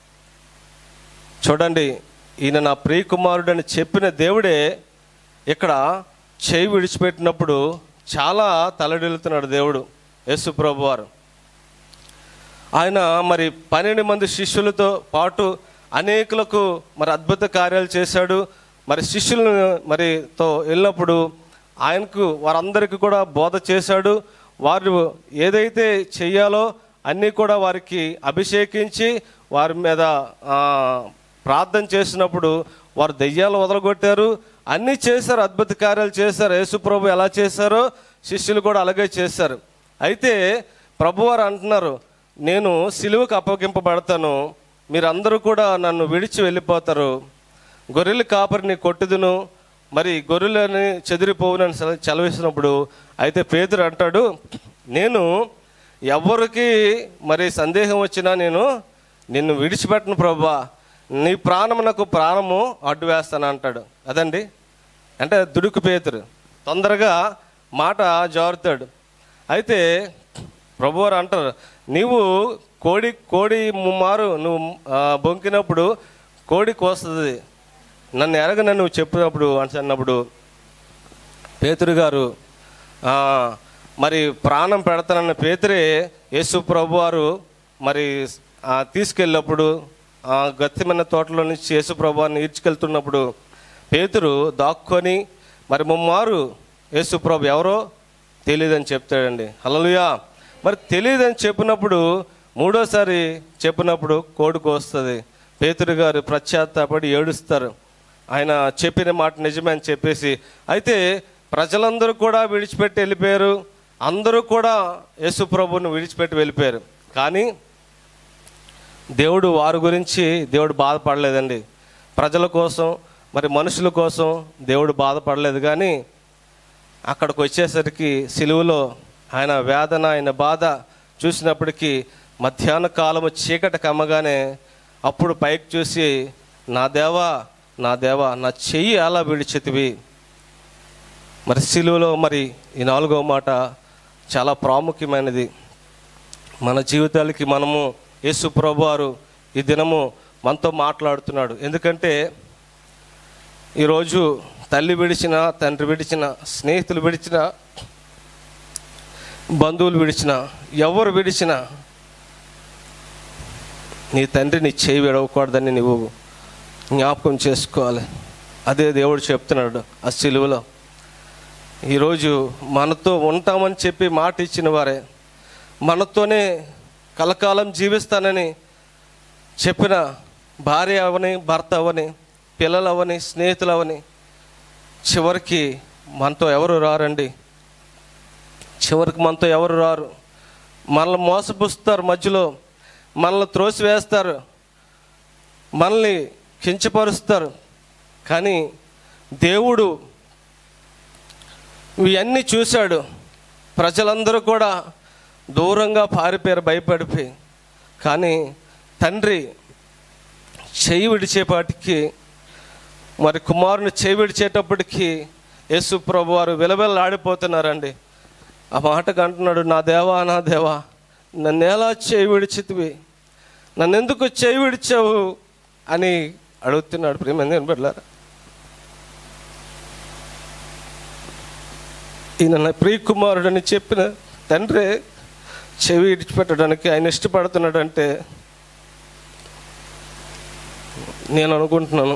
చూడండి ఈయన నా ప్రియకుమారుడు అని చెప్పిన దేవుడే ఇక్కడ చేయి విడిచిపెట్టినప్పుడు చాలా తలడిల్లుతున్నాడు దేవుడు యేసు ప్రభు వారు ఆయన మరి పన్నెండు మంది శిష్యులతో పాటు అనేకులకు మరి అద్భుత కార్యాలు చేశాడు మరి శిష్యులను మరి తో వెళ్ళినప్పుడు ఆయనకు వారందరికీ కూడా బోధ చేశాడు వారు ఏదైతే చెయ్యాలో అన్నీ కూడా వారికి అభిషేకించి వారి మీద ఆ, ప్రార్థన చేసినప్పుడు వారు దెయ్యాలు వదలగొట్టారు అన్నీ చేశారు అద్భుత కార్యాలు చేశారు యేసుప్రభు ఎలా చేశారో శిష్యులు కూడా అలాగే చేశారు అయితే ప్రభువారు అంటున్నారు నేను సిలువకు అప్పగింపబడతాను మీరందరూ కూడా నన్ను విడిచి వెళ్ళిపోతారు గొర్రెలు కాపరిని కొట్టుదును మరి గొర్రెలని చెదిరిపోవునని సెల- సెలవిస్తున్నప్పుడు అయితే పేదరు అంటాడు నేను ఎవరికి మరి సందేహం వచ్చినా నేను నిన్ను విడిచిపెట్టను ప్రభా నీ ప్రాణమునకు ప్రాణము అడ్డు వేస్తాను అంటాడు అదండి అంటే దుడుకు పేతురు తొందరగా మాట జారుతాడు అయితే ప్రభువారు అంటారు నీవు కోడి కోడి ముమ్మారు నువ్వు ఆ, బొంకినప్పుడు కోడి కోస్తుంది నన్ను ఎరగనని నువ్వు చెప్పినప్పుడు అంటున్నప్పుడు పేతురు గారు ఆ, మరి ప్రాణం పెడతానన్న పేతురే యేసు ప్రభు వారు మరి ఆ, తీసుకెళ్ళినప్పుడు ఆ గత్తిమైన తోటలో నుంచి యేసు ప్రభు వారిని ఈడ్చుకెళ్తున్నప్పుడు పేతురు దాక్కొని మరి ముమ్మారు యేసు ప్రభు ఎవరో తెలియదని చెప్తాడండి హల్లెలూయా మరి తెలియదని చెప్పినప్పుడు మూడోసారి చెప్పినప్పుడు కోడుకు వస్తుంది పేతురు గారు ప్రత్యాత్తాపడి ఏడుస్తారు ఆయన చెప్పిన మాట నిజమే అని చెప్పేసి అయితే ప్రజలందరూ కూడా విడిచిపెట్టి వెళ్ళిపోయారు అందరూ కూడా యేసు ప్రభువుని విడిచిపెట్టి వెళ్ళిపోయారు కానీ దేవుడు వారి గురించి దేవుడు బాధపడలేదండి ప్రజల కోసం మరి మనుషుల కోసం దేవుడు బాధపడలేదు కానీ అక్కడికి వచ్చేసరికి సిలువలో ఆయన వేదన ఆయన బాధ చూసినప్పటికీ మధ్యాహ్న కాలము చీకటి కమ్మగానే అప్పుడు పైకి చూసి నా దేవా నా దేవా నా చెయ్యి అలా విడిచితివి మరి సిలువలో మరి ఈ నాలుగో మాట చాలా ప్రాముఖ్యమైనది మన జీవితాలకి మనము యేసు ప్రభు వారు ఈ దినము మనతో మాట్లాడుతున్నాడు ఎందుకంటే ఈరోజు తల్లి విడిచిన తండ్రి విడిచిన స్నేహితులు విడిచిన బంధువులు విడిచిన ఎవరు విడిచిన నీ తండ్రి నీ చేయి విడవకూడదని నువ్వు జ్ఞాపకం చేసుకోవాలి అదే దేవుడు చెప్తున్నాడు ఆ సిలువలో ఈరోజు మనతో ఉంటామని చెప్పి మాట ఇచ్చిన వారే మనతోనే కలకాలం జీవిస్తానని చెప్పిన భార్య అవని భర్త అవని పిల్లలు అవని స్నేహితులు అవని చివరికి మనతో ఎవరు రారండి చివరికి మనతో ఎవరు రారు మనల్ని మోసపుస్తారు మధ్యలో మనల్ని త్రోసివేస్తారు మనల్ని కించపరుస్తారు కానీ దేవుడు ఇవన్నీ చూశాడు ప్రజలందరూ కూడా దూరంగా పారిపోయారు భయపడిపోయి కానీ తండ్రి చెయ్యి విడిచేపాటికి మరి కుమారుని చేయి విడిచేటప్పటికి యేసు ప్రభు వారు విలవిల్లాడిపోతున్నారండి ఆ మాటకు అంటున్నాడు నా దేవా నా దేవా నన్ను ఎలా చేయి విడిచితివి నన్ను ఎందుకు చేయి విడిచావు అని అడుగుతున్నాడు ప్రేమ బిడ్డలారా ఈయన నా ప్రియ కుమారుడని చెప్పిన తండ్రి చెవి ఇడిచిపెట్టడానికి ఆయన ఇష్టపడుతున్నాడు అంటే నేను అనుకుంటున్నాను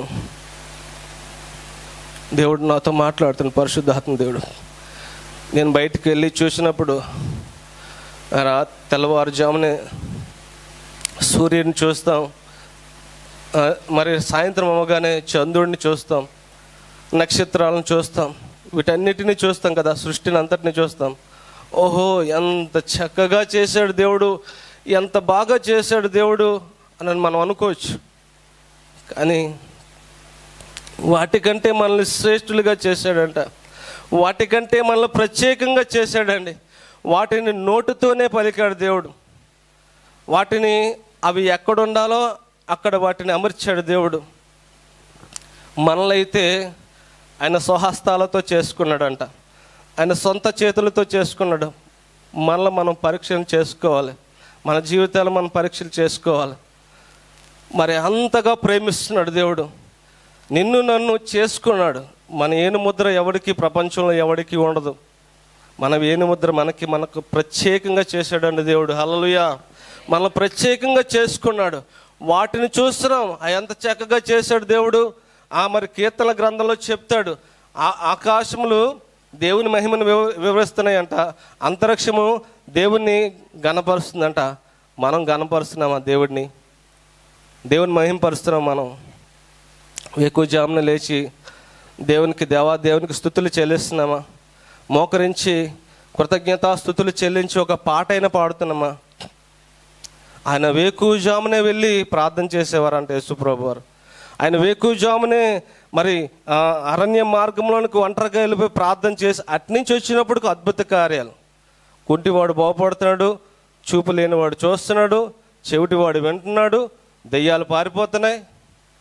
దేవుడు నాతో మాట్లాడుతున్న పరిశుద్ధాత్మ దేవుడు నేను బయటికి వెళ్ళి చూసినప్పుడు రా తెల్లవారుజామునే సూర్యుడిని చూస్తాం ఆ, మరి సాయంత్రం అవ్వగానే చంద్రుడిని చూస్తాం నక్షత్రాలను చూస్తాం వీటన్నిటిని చూస్తాం కదా సృష్టిని అంతటిని చూస్తాం ఓహో ఎంత చక్కగా చేశాడు దేవుడు ఎంత బాగా చేశాడు దేవుడు అని మనం అనుకోవచ్చు కానీ వాటికంటే మనల్ని శ్రేష్ఠులుగా చేశాడంట వాటికంటే మనల్ని ప్రత్యేకంగా చేశాడండి వాటిని నోటుతోనే పలికాడు దేవుడు వాటిని అవి ఎక్కడ ఉండాలో అక్కడ వాటిని అమర్చాడు దేవుడు మనలైతే ఆయన స్వహస్తాలతో చేసుకున్నాడంట ఆయన సొంత చేతులతో చేసుకున్నాడు మనల్ని మనం పరీక్షలు చేసుకోవాలి మన జీవితాలు మనం పరీక్షలు చేసుకోవాలి మరి అంతగా ప్రేమిస్తున్నాడు దేవుడు నిన్ను నన్ను చేసుకున్నాడు మన ఏను ముద్ర ఎవరికి ప్రపంచంలో ఎవరికి ఉండదు మన ఏను ముద్ర మనకి మనకు ప్రత్యేకంగా చేశాడండి దేవుడు హల్లలుయా మనల్ని ప్రత్యేకంగా చేసుకున్నాడు వాటిని చూస్తున్నాం ఆ ఎంత చక్కగా చేశాడు దేవుడు ఆ మరి కీర్తన గ్రంథంలో చెప్తాడు ఆ ఆకాశములు దేవుని మహిమను వివ- వివరిస్తున్నాయంట అంతరిక్షము దేవుణ్ణి గణపరుస్తుందంట మనం గణపరుస్తున్నామా దేవుడిని దేవుని మహింపరుస్తున్నాం మనం ఎక్కువ జామున లేచి దేవునికి దేవా దేవునికి స్థుతులు చెల్లిస్తున్నామా మోకరించి కృతజ్ఞతా స్థుతులు చెల్లించి ఒక పాట అయినా పాడుతున్నామా ఆయన వేకుజామునే వెళ్ళి ప్రార్థన చేసేవారంట యేసుప్రభు వారు ఆయన వేకుజామునే మరి ఆ, అరణ్య మార్గంలోనికి ఒంటరిగా వెళ్ళిపోయి ప్రార్థన చేసి అట్నుంచి వచ్చినప్పుడు అద్భుత కార్యాలు కుంటివాడు బాగుపడుతున్నాడు చూపు లేనివాడు చూస్తున్నాడు చెవిటివాడు వింటున్నాడు దెయ్యాలు పారిపోతున్నాయి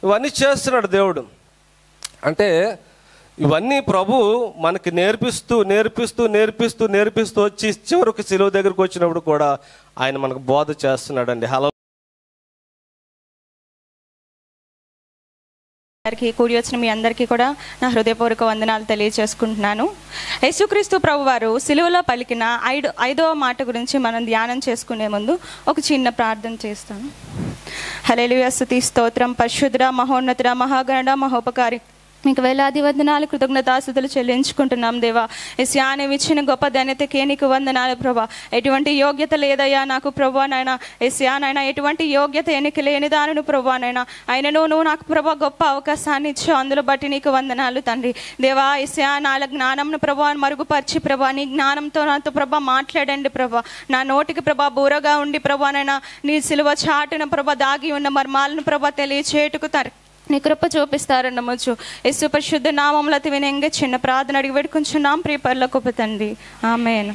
ఇవన్నీ చేస్తున్నాడు దేవుడు అంటే ఇవన్నీ ప్రభు మనకి నేర్పిస్తూ నేర్పిస్తూ నేర్పిస్తూ నేర్పిస్తూ వచ్చి చివరికి సిలువ దగ్గరకు వచ్చినప్పుడు కూడా ఆయన మనకు బోధ చేస్తున్నాడండి హలో అందరికీ కూడి వచ్చిన మీ అందరికీ కూడా నా హృదయపూర్వక వందనాలు తెలియజేసుకుంటున్నాను యేసుక్రీస్తు ప్రభు వారు సిలువలో పలికిన ఐదు ఐదవ మాట గురించి మనం ధ్యానం చేసుకునే ముందు ఒక చిన్న ప్రార్థన చేస్తాను హలేలుయ స్తుతి స్తోత్రం పరిశుద్ర మహోన్నతుడ మహాగణ మహోపకారి మీకు వేలాది వందనాలు కృతజ్ఞతాస్థుతులు చెల్లించుకుంటున్నాం దేవా ఎస్యా నీవు ఇచ్చిన గొప్ప ధన్యతకే నీకు వందనాలు ప్రభా ఎటువంటి యోగ్యత లేదయ్యా నాకు ప్రభా నాయన ఎస్యా నాయన ఎటువంటి యోగ్యత ఎన్నిక లేని దానిను ప్రభా నాయన అయినను నువ్వు నాకు ప్రభా గొప్ప అవకాశాన్ని ఇచ్చావు అందులో బట్టి నీకు వందనాలు తండ్రి దేవా ఎస్యా నాల జ్ఞానంను ప్రభా మరుగుపరిచి ప్రభా నీ జ్ఞానంతో నాతో ప్రభా మాట్లాడండి ప్రభా నా నోటికి ప్రభా బూరగా ఉండి ప్రభా నాయన నీ సిలువ చాటున ప్రభా దాగి ఉన్న మర్మాలను ప్రభా తెలియచేటుకు తరి నీ కృప చూపిస్తారన్న నమ్మచ్చు యేసు పరిశుద్ధ నామంలో అతి వినయంగా చిన్న ప్రార్థన అడిగి పెట్టుకుంటున్నాం ప్రియపర్ల గొప్ప తండ్రి ఆమెన్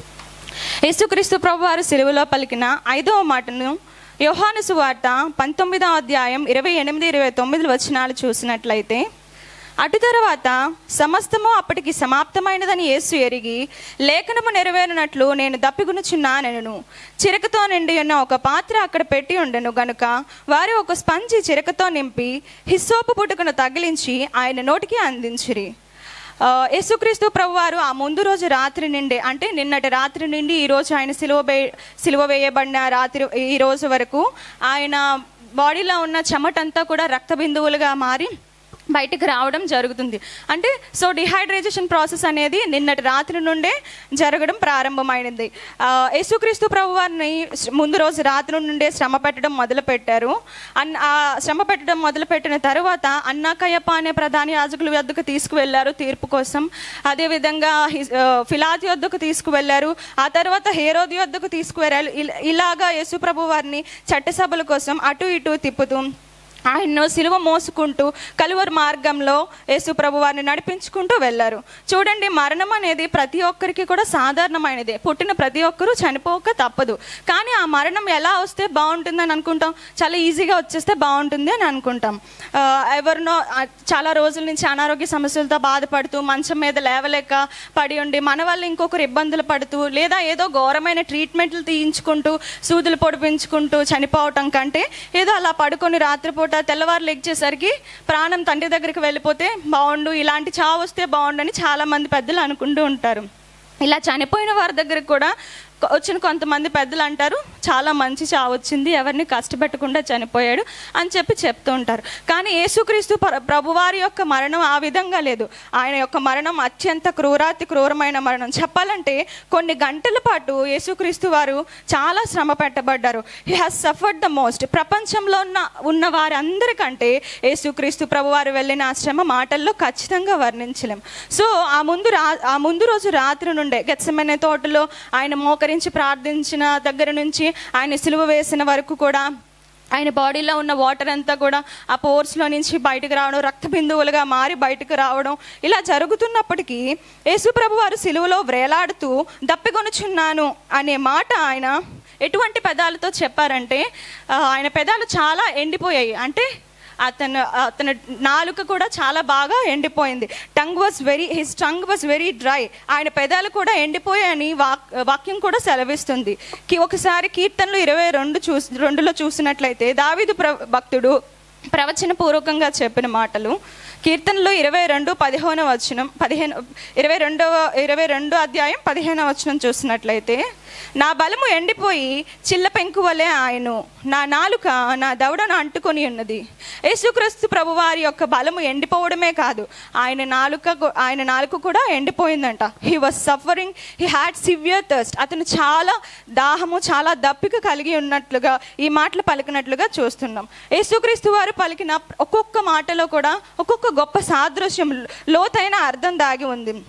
యేసుక్రీస్తు ప్రభు వారు సిలువలో పలికిన ఐదవ మాటను యోహాను సువార్త పంతొమ్మిదవ అధ్యాయం ఇరవై ఎనిమిది ఇరవై తొమ్మిది వచనాలు చూసినట్లయితే అటు తరువాత సమస్తము అప్పటికి సమాప్తమైనదని యేసు ఎరిగి లేఖనము నెరవేరినట్లు నేను దప్పిగునుచున్నానెను చిరకతో నిండి ఉన్న ఒక పాత్ర అక్కడ పెట్టి ఉండెను గనుక వారు ఒక స్పంజి చిరకతో నింపి హిస్సోపు పుట్టుకను తగిలించి ఆయన నోటికి అందించిరి ఆ, యేసుక్రీస్తు ప్రభువారు ఆ ముందు రోజు రాత్రి నుండి అంటే నిన్నటి రాత్రి నుండి ఈ రోజు ఆయన సిలువ వే సిలువ వేయబడిన రాత్రి ఈ రోజు వరకు ఆయన బాడీలో ఉన్న చెమటంతా కూడా రక్త బిందువులుగా మారి బయటకు రావడం జరుగుతుంది అంటే సో డిహైడ్రేషన్ ప్రాసెస్ అనేది నిన్నటి రాత్రి నుండే జరగడం ప్రారంభమైనది ఆ, యేసుక్రీస్తు ప్రభు వారిని ముందు రోజు రాత్రి నుండే శ్రమ పెట్టడం మొదలు పెట్టారు అన్ ఆ శ్రమ పెట్టడం మొదలు పెట్టిన తర్వాత అన్నాకయ్యప్ప అనే ప్రధాన యాజకుల వద్దకు తీసుకువెళ్ళారు తీర్పు కోసం అదేవిధంగా హిస్- ఆ, ఫిలాతి వద్దకు తీసుకువెళ్ళారు ఆ తర్వాత హేరోది వద్దకు తీసుకువెళ్ళారు ఇల- ఇలాగా యేసు ప్రభు వారిని చట్టసభల కోసం అటు ఇటు తిప్పుతూ ఆయన్ను సిలువ మోసుకుంటూ కలువరు మార్గంలో యేసు ప్రభు వారిని నడిపించుకుంటూ వెళ్ళారు చూడండి మరణం అనేది ప్రతి ఒక్కరికి కూడా సాధారణమైనదే పుట్టిన ప్రతి ఒక్కరూ చనిపోక తప్పదు కానీ ఆ మరణం ఎలా వస్తే బాగుంటుందని అనుకుంటాం చాలా ఈజీగా వచ్చేస్తే బాగుంటుంది అని అనుకుంటాం ఆ, ఎవరినో ఆ, చాలా రోజుల నుంచి అనారోగ్య సమస్యలతో బాధపడుతూ మంచం మీద లేవలేక పడి ఉండి మన వల్ల ఇంకొకరు ఇబ్బందులు పడుతూ లేదా ఏదో ఘోరమైన ట్రీట్మెంట్లు తీయించుకుంటూ సూదులు పొడిపించుకుంటూ చనిపోవటం కంటే ఏదో అలా పడుకొని రాత్రిపూట తెల్లవారు లెగ్చేసరికి ప్రాణం తండ్రి దగ్గరికి వెళ్ళిపోతే బాగుండు ఇలాంటి చావు వస్తే బాగుండు అని చాలా మంది పెద్దలు అనుకుంటూ ఉంటారు ఇలా చనిపోయిన వారి దగ్గరికి కూడా కొ- వచ్చిన కొంతమంది పెద్దలు అంటారు చాలా మంచి చావు వచ్చింది ఎవరిని కష్టపెట్టకుండా చనిపోయాడు అని చెప్పి చెప్తూ ఉంటారు కానీ యేసుక్రీస్తు ప్ర- ప్రభువారి యొక్క మరణం ఆ విధంగా లేదు ఆయన యొక్క మరణం అత్యంత క్రూరాతి క్రూరమైన మరణం చెప్పాలంటే కొన్ని గంటల పాటు యేసుక్రీస్తు వారు చాలా శ్రమ పెట్టబడ్డారు he has suffered the most ప్రపంచంలో ఉన్న ఉన్న వారందరికంటే యేసుక్రీస్తు ప్రభువారు వెళ్ళిన ఆ శ్రమ మాటల్లో ఖచ్చితంగా వర్ణించలేం సో ఆ ముందు రా ఆ ముందు రోజు రాత్రి నుండే గెత్సమనే తోటలో ఆయన మోకరించి ప్రార్థించిన దగ్గర నుంచి ఆయన సిలువ వేసిన వరకు కూడా ఆయన బాడీలో ఉన్న వాటర్ అంతా కూడా ఆ పోర్స్లో నుంచి బయటకు రావడం రక్త బిందువులుగా మారి బయటకు రావడం ఇలా జరుగుతున్నప్పటికీ యేసుప్రభు వారు సిలువలో వ్రేలాడుతూ దప్పికొనుచున్నాను అనే మాట ఆయన ఎటువంటి పెదాలతో చెప్పారంటే ఆ, ఆయన పెదాలు చాలా ఎండిపోయాయి అంటే అతను అతని నాలుక కూడా చాలా బాగా ఎండిపోయింది tongue was very his tongue was very dry ఆయన పెదాలు కూడా ఎండిపోయాయని వాక్ వాక్యం కూడా సెలవిస్తుంది కి- ఒకసారి కీర్తనలు ఇరవై రెండు చూసి రెండులో చూసినట్లయితే దావీదు ప్ర భక్తుడు ప్రవచన పూర్వకంగా చెప్పిన మాటలు కీర్తనలు ఇరవై రెండు పదిహేను వచనం పదిహేను ఇరవై రెండవ ఇరవై రెండో అధ్యాయం పదిహేనవ వచనం చూసినట్లయితే నా బలము ఎండిపోయి చిల్ల పెంకు వలె ఆయను నా నాలుక నా దవడను అంటుకొని ఉన్నది యేసుక్రీస్తు ప్రభువారి యొక్క బలము ఎండిపోవడమే కాదు ఆయన నాలుక గు- ఆయన నాలుక కూడా ఎండిపోయిందంట he was suffering he had severe thirst అతను చాలా దాహము చాలా దప్పిక కలిగి ఉన్నట్లుగా ఈ మాటలు పలికినట్లుగా చూస్తున్నాం యేసుక్రీస్తు వారు పలికిన ఒక్కొక్క మాటలో కూడా ఒక్కొక్క గొప్ప సాదృశ్యం లోతైన అర్థం దాగి ఉంది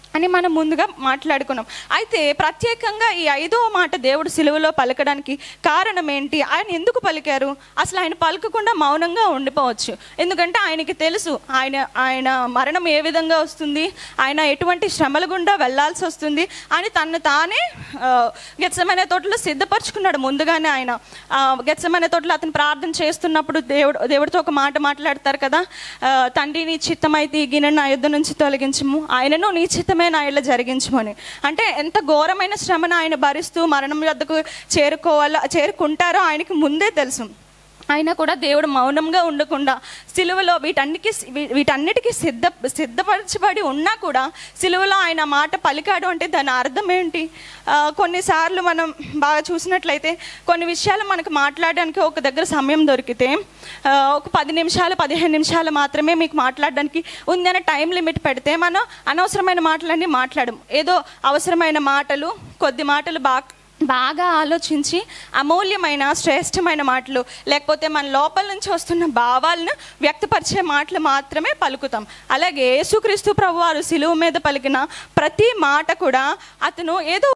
అని మనం ముందుగా మాట్లాడుకున్నాం అయితే ప్రత్యేకంగా ఈ ఐదో మాట దేవుడు సిలువలో పలకడానికి కారణం ఏంటి ఆయన ఎందుకు పలికారు అసలు ఆయన పలకకుండా మౌనంగా ఉండిపోవచ్చు ఎందుకంటే ఆయనకి తెలుసు ఆయన ఆయన మరణం ఏ విధంగా వస్తుంది ఆయన ఎటువంటి శ్రమల గుండా వెళ్ళాల్సి వస్తుంది అని తను తానే గెచ్చమైన తోటలో సిద్ధపరచుకున్నాడు ముందుగానే ఆయన గెచ్చమైన తోటలో అతను ప్రార్థన చేస్తున్నప్పుడు దేవుడు దేవుడితో ఒక మాట మాట్లాడతారు కదా ఆ, తండ్రి నీ చిత్తమైతే ఈ గిన్నె నా యుద్ధ నుంచి తొలగించము ఆయనను నీ చిత్తమే నా ఇళ్ళ జరిగించమని అంటే ఎంత ఘోరమైన శ్రమను ఆయన భరిస్తూ మరణం వద్దకు చేరుకోవాలో చేరుకుంటారో ఆయనకి ముందే తెలుసు అయినా కూడా దేవుడు మౌనంగా ఉండకుండా సిలువలో వీటన్నికి వీటన్నిటికీ సిద్ధ సిద్ధపరచబడి ఉన్నా కూడా సిలువలో ఆయన మాట పలికాడు అంటే దాని అర్థం ఏంటి ఆ, కొన్నిసార్లు మనం బాగా చూసినట్లయితే కొన్ని విషయాలు మనకు మాట్లాడడానికి ఒక దగ్గర సమయం దొరికితే ఆ, ఒక పది నిమిషాలు పదిహేను నిమిషాలు మాత్రమే మీకు మాట్లాడడానికి ఉందనే టైం లిమిట్ పెడితే మనం అనవసరమైన మాటలన్నీ మాట్లాడము ఏదో అవసరమైన మాటలు కొద్ది మాటలు బాగా బాగా ఆలోచించి అమూల్యమైన శ్రేష్టమైన మాటలు లేకపోతే మన లోపల నుంచి వస్తున్న భావాలను వ్యక్తపరిచే మాటలు మాత్రమే పలుకుతాం అలాగే యేసుక్రీస్తు ప్రభు వారు సిలువ మీద పలికిన ప్రతి మాట కూడా అతను ఏదో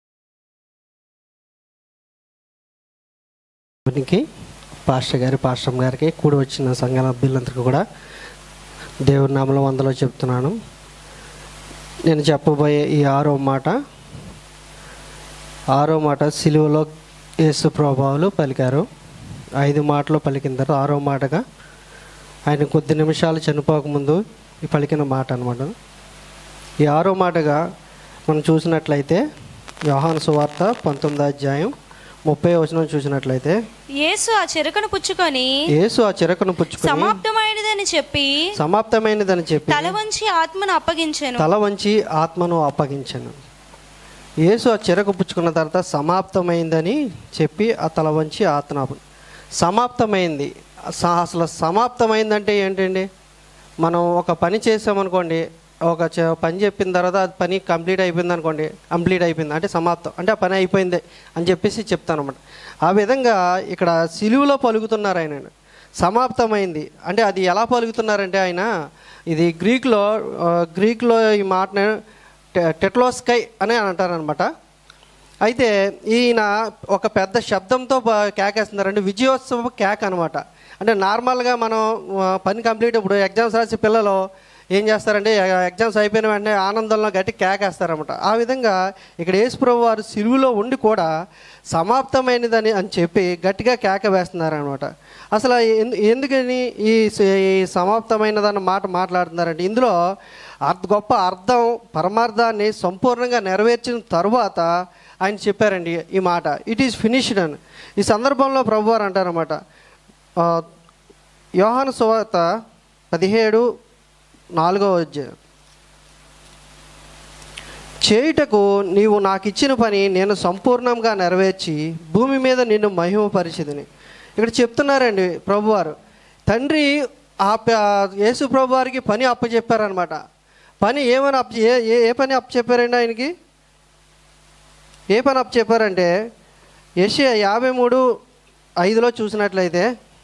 దీనికి పాస్టర్ గారి పాస్టర్ గారికి కూడి వచ్చిన సంఘాల అభ్యులందరికీ కూడా దేవుడి నామల వందలో చెప్తున్నాను నేను చెప్పబోయే ఈ ఆరో మాట ఆరో మాట సిలువలో యేసు ప్రభావాలు పలికారు ఐదు మాటలు పలికిన తర్వాత ఆరో మాటగా ఆయన కొద్ది నిమిషాలు చనిపోకముందు ఈ పలికిన మాట అనమాట ఈ ఆరో మాటగా మనం చూసినట్లయితే యోహాను సువార్త పంతొమ్మిదో అధ్యాయం ముప్పై వచనం చూసినట్లయితే యేసు ఆ చెరకను పుచ్చుకొని యేసు ఆ చిరకను పుచ్చుకొని సమాప్తమైనదని చెప్పి సమాప్తమైనదని చెప్పి తల వంచి ఆత్మను అప్పగించెను తల వంచి ఆత్మను అప్పగించను యేసు ఆ చిరకు పుచ్చుకున్న తర్వాత సమాప్తమైందని చెప్పి ఆ తల వంచి ఆత్మ అప్ప- సమాప్తమైంది స- అసలు సమాప్తమైందంటే ఏంటండి మనం ఒక పని చేసామనుకోండి ఒక చ- పని చెప్పిన తర్వాత అది పని కంప్లీట్ అయిపోయింది అనుకోండి కంప్లీట్ అయిపోయింది అంటే సమాప్తం అంటే ఆ పని అయిపోయింది అని చెప్పేసి చెప్తాను అనమాట ఆ విధంగా ఇక్కడ సిలువులో పలుకుతున్నారు ఆయన సమాప్తమైంది అంటే అది ఎలా పలుకుతున్నారంటే ఆయన ఇది గ్రీక్లో ఆ, గ్రీక్లో ఈ మాటను టె- టెట్లోస్కై అని అంటారనమాట అయితే ఈయన ఒక పెద్ద శబ్దంతో ప- కేకేస్తున్నారంటే విజయోత్సవ కేక్ అనమాట అంటే నార్మల్గా మనం ఆ, పని కంప్లీట్ ఇప్పుడు ఎగ్జామ్స్ రాసే పిల్లలు ఏం చేస్తారంటే ఎ- ఎగ్జామ్స్ అయిపోయిన వెంటనే ఆనందంలో గట్టి కేకేస్తారనమాట ఆ విధంగా ఇక్కడ యేసుప్రభు వారు సిలువులో ఉండి కూడా సమాప్తమైనదని అని చెప్పి గట్టిగా కేక వేస్తున్నారనమాట అసలు ఎందు- ఎందుకని ఈ స- ఈ సమాప్తమైనదన్న మాట మాట్లాడుతున్నారంటే ఇందులో అర్థ గొప్ప అర్థం పరమార్థాన్ని సంపూర్ణంగా నెరవేర్చిన తరువాత ఆయన చెప్పారండి ఈ మాట ఇట్ ఈస్ ఫినిష్డ్ అని ఈ సందర్భంలో ప్రభు వారు అంటారన్నమాట ఆ, యోహాను సువార్త పదిహేడు నాలుగో అధ్యాయం చేయుటకు నీవు నాకు ఇచ్చిన పని నేను సంపూర్ణంగా నెరవేర్చి భూమి మీద నిన్ను మహిమపరిచిదని ఇక్కడ చెప్తున్నారండి ప్రభువారు తండ్రి ఆ ప- యేసు ప్రభు వారికి పని అప్పచెప్పారనమాట పని ఏమని అప్ప ఏ ఏ- ఏ పని అప్పచెప్పారండి ఆయనకి ఏ పని అప్పచెప్పారంటే యెషయా యాభై మూడు ఐదులో చూసినట్లయితే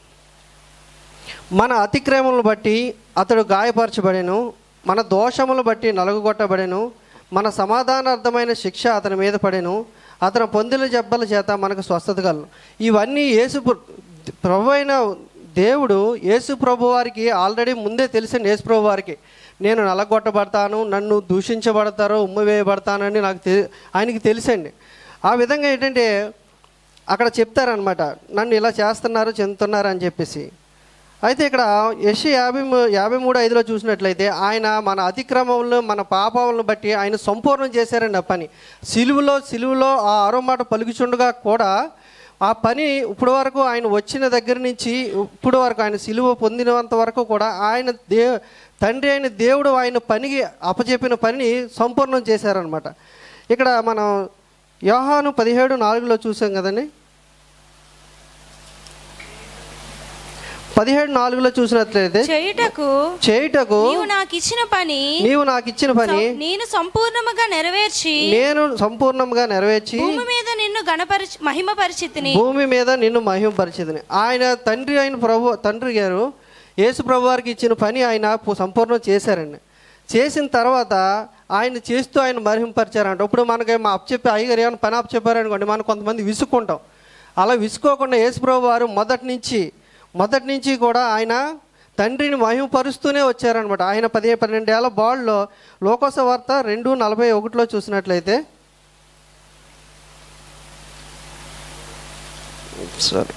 మన అతిక్రమములను బట్టి అతడు గాయపరచబడెను మన దోషములు బట్టి నలుగుగొట్టబడెను మన సమాధానార్థమైన శిక్ష అతని మీద పడెను అతను పొందిన జబ్బల చేత మనకు స్వస్థత కలను ఇవన్నీ యేసు ప్ర- ప్రభు అయిన దేవుడు యేసు ప్రభు వారికి ఆల్రెడీ ముందే తెలిసింది యేసు ప్రభు వారికి నేను నలగొట్టబడతాను నన్ను దూషించబడతారో ఉమ్మి వేయబడతానని నాకు తె ఆయనకి తెలుసండి ఆ విధంగా ఏంటంటే అక్కడ చెప్తారనమాట నన్ను ఇలా చేస్తున్నారు చెందుతున్నారు అని చెప్పేసి అయితే ఇక్కడ యశ యాభై మూ- యాభై మూడు ఐదులో చూసినట్లయితే ఆయన మన అతిక్రమములను మన పాపములను బట్టి ఆయన సంపూర్ణం చేశారండి ఆ పని సిలువులో సిలువులో ఆ ఆరో మాట పలుకుచుండగా కూడా ఆ పని ఇప్పుడు వరకు ఆయన వచ్చిన దగ్గర నుంచి ఇప్పుడు వరకు ఆయన సిలువ పొందినంత వరకు కూడా ఆయన దే తండ్రి అయిన దేవుడు ఆయన పనికి అప్పచెప్పిన పనిని సంపూర్ణం చేశారనమాట ఇక్కడ మనం యోహాను పదిహేడు నాలుగులో చూసాం కదండి పదిహేడు నాలుగులో చూసినట్లయితే చేయుటకు చేయుటకు నీవు నాకు ఇచ్చిన పని నీవు నాకు ఇచ్చిన పని సం- నేను సంపూర్ణముగా నెరవేర్చి నేను సంపూర్ణంగా నెరవేర్చి భూమి మీద నిన్ను గణపరిచి మహిమ పరిచితిని భూమి మీద నిన్ను మహిమపరిచేదని ఆయన తండ్రి అయిన ప్రభు తండ్రి గారు యేసు ప్రభు వారికి ఇచ్చిన పని ఆయన పు- సంపూర్ణం చేశారండి చేసిన తర్వాత ఆయన చేస్తూ ఆయన మరిహింపరిచారంట ఇప్పుడు మనకి మా అప్పచెప్పి అయ్యగారు ఏమైనా పని అప్పచెప్పారనుకోండి మనం కొంతమంది విసుక్కుంటాం అలా విసుకోకుండా యేసుప్రభు వారు మొదటి నుంచి మొదటి నుంచి కూడా ఆయన తండ్రిని మహిమపరుస్తూనే వచ్చారనమాట ఆయన పది పన్నెండేళ్ల బాల్లో లోకోస వార్త రెండు నలభై ఒకటిలో చూసినట్లయితే సరే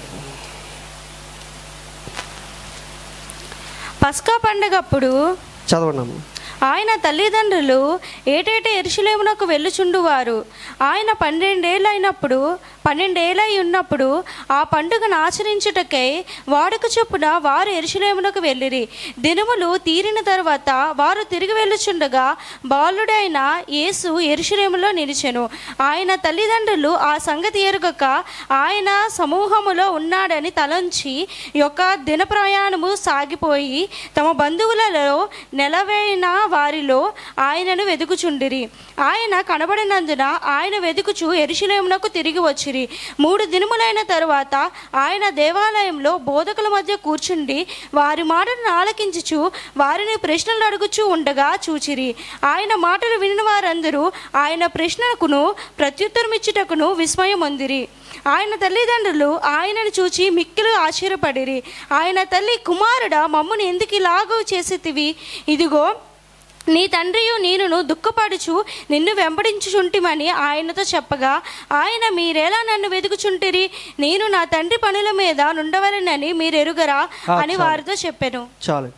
పస్కా పండగప్పుడు చదవండి అమ్మ. ఆయన తల్లిదండ్రులు ఏటేటా ఎరుషులేమునకు వెళ్ళుచుండువారు ఆయన పన్నెండేళ్ళైనప్పుడు పన్నెండేళ్ళై ఉన్నప్పుడు ఆ పండుగను ఆచరించుటకై వాడుక చొప్పున వారు ఎరుషులేమునకు వెళ్ళిరి దినములు తీరిన తర్వాత వారు తిరిగి వెళ్ళుచుండగా బాలుడైన యేసు ఎరుషులేములో నిలిచెను ఆయన తల్లిదండ్రులు ఆ సంగతి ఎరుగక ఆయన సమూహములో ఉన్నాడని తలంచి యొక్క దిన ప్రయాణము సాగిపోయి తమ బంధువులలో నెలవైన వారిలో ఆయనను వెతుకుచుండిరి ఆయన కనబడినందున ఆయన వెతుకుచు ఎరుషులేమునకు తిరిగి వచ్చిరి మూడు దినములైన తరువాత ఆయన దేవాలయంలో బోధకుల మధ్య కూర్చుండి వారి మాటలను ఆలకించుచు వారిని ప్రశ్నలు అడుగుచూ ఉండగా చూచిరి ఆయన మాటలు వినిన వారందరూ ఆయన ప్రశ్నకును ప్రత్యుత్తరం ఇచ్చుటకును విస్మయం పొందిరి ఆయన తల్లిదండ్రులు ఆయనను చూచి మిక్కిలు ఆశ్చర్యపడిరి ఆయన తల్లి కుమారుడా మమ్మను ఎందుకు ఇలాగూ చేసేతివి ఇదిగో నీ తండ్రియు నేనును దుఃఖపడుచు నిన్ను వెంబడించుచుంటిమని ఆయనతో చెప్పగా ఆయన మీరెలా నన్ను వెతుకుచుంటిరి నేను నా తండ్రి పనుల మీద నుండవలనని మీరెరుగరా అని వారితో చెప్పాను చాలు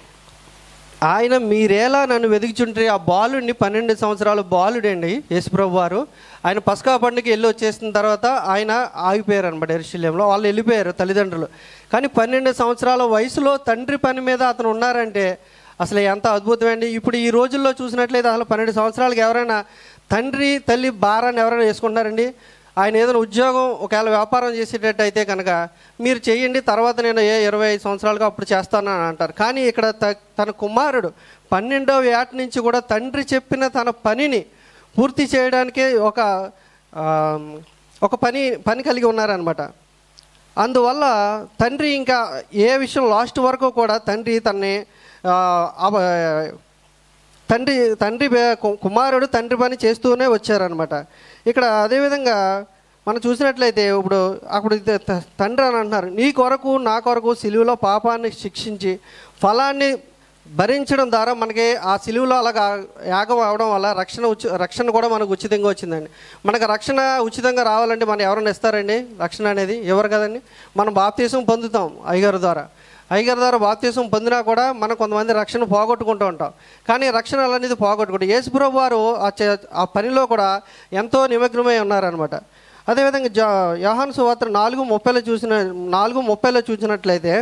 ఆయన మీరేలా నన్ను వెతుకుచుంటే ఆ బాలుడిని పన్నెండు సంవత్సరాల బాలుడండి యేసుప్రభు వారు ఆయన పసకా పండుగ వెళ్ళి వచ్చేసిన తర్వాత ఆయన ఆగిపోయారు అనమాట ఎరుశల్యంలో వాళ్ళు వెళ్ళిపోయారు తల్లిదండ్రులు కానీ పన్నెండు సంవత్సరాల వయసులో తండ్రి పని మీద అతను ఉన్నారంటే అసలు ఎంత అద్భుతమండి ఇప్పుడు ఈ రోజుల్లో చూసినట్లయితే అసలు పన్నెండు సంవత్సరాలకు ఎవరైనా తండ్రి తల్లి భారాన్ని ఎవరైనా వేసుకుంటారండి ఆయన ఏదైనా ఉద్యోగం ఒకవేళ వ్యాపారం చేసేటట్టు అయితే కనుక మీరు చేయండి తర్వాత నేను ఏ ఇరవై ఐదు సంవత్సరాలుగా అప్పుడు చేస్తాను అని అంటారు కానీ ఇక్కడ త- తన కుమారుడు పన్నెండవ ఏట నుంచి కూడా తండ్రి చెప్పిన తన పనిని పూర్తి చేయడానికే ఒక ఆ, ఒక పని పని కలిగి ఉన్నారనమాట అందువల్ల తండ్రి ఇంకా ఏ విషయం లాస్ట్ వరకు కూడా తండ్రి తన్ని ఆ, అవ- తండ్రి తండ్రి బే- కు- కుమారుడు తండ్రి పని చేస్తూనే వచ్చారనమాట ఇక్కడ అదేవిధంగా మనం చూసినట్లయితే ఇప్పుడు అప్పుడు ఇది త- తండ్రి అని అంటున్నారు నీ కొరకు నా కొరకు సిలువలో పాపాన్ని శిక్షించి ఫలాన్ని భరించడం ద్వారా మనకి ఆ సిలువలో అలాగా యాగం అవడం వల్ల రక్షణ ఉచి రక్షణ కూడా మనకు ఉచితంగా వచ్చిందండి మనకు రక్షణ ఉచితంగా రావాలంటే మనం ఎవరైనా ఇస్తారండి రక్షణ అనేది ఎవరు కదండి మనం బాప్తీసం పొందుతాం అయ్యగారి ద్వారా అయ్యగారి ద్వారా బాప్తీసం పొందినా కూడా మనం కొంతమంది రక్షణ పోగొట్టుకుంటూ ఉంటాం కానీ రక్షణ అనేది పోగొట్టుకుంటాం యేసుప్రభు వారు ఆ చే- ఆ పనిలో కూడా ఎంతో నిమగ్నమై ఉన్నారనమాట అదేవిధంగా జా యోహాను సువార్త నాలుగు ముప్పైలో చూసిన నాలుగు ముప్పైలో చూసినట్లయితే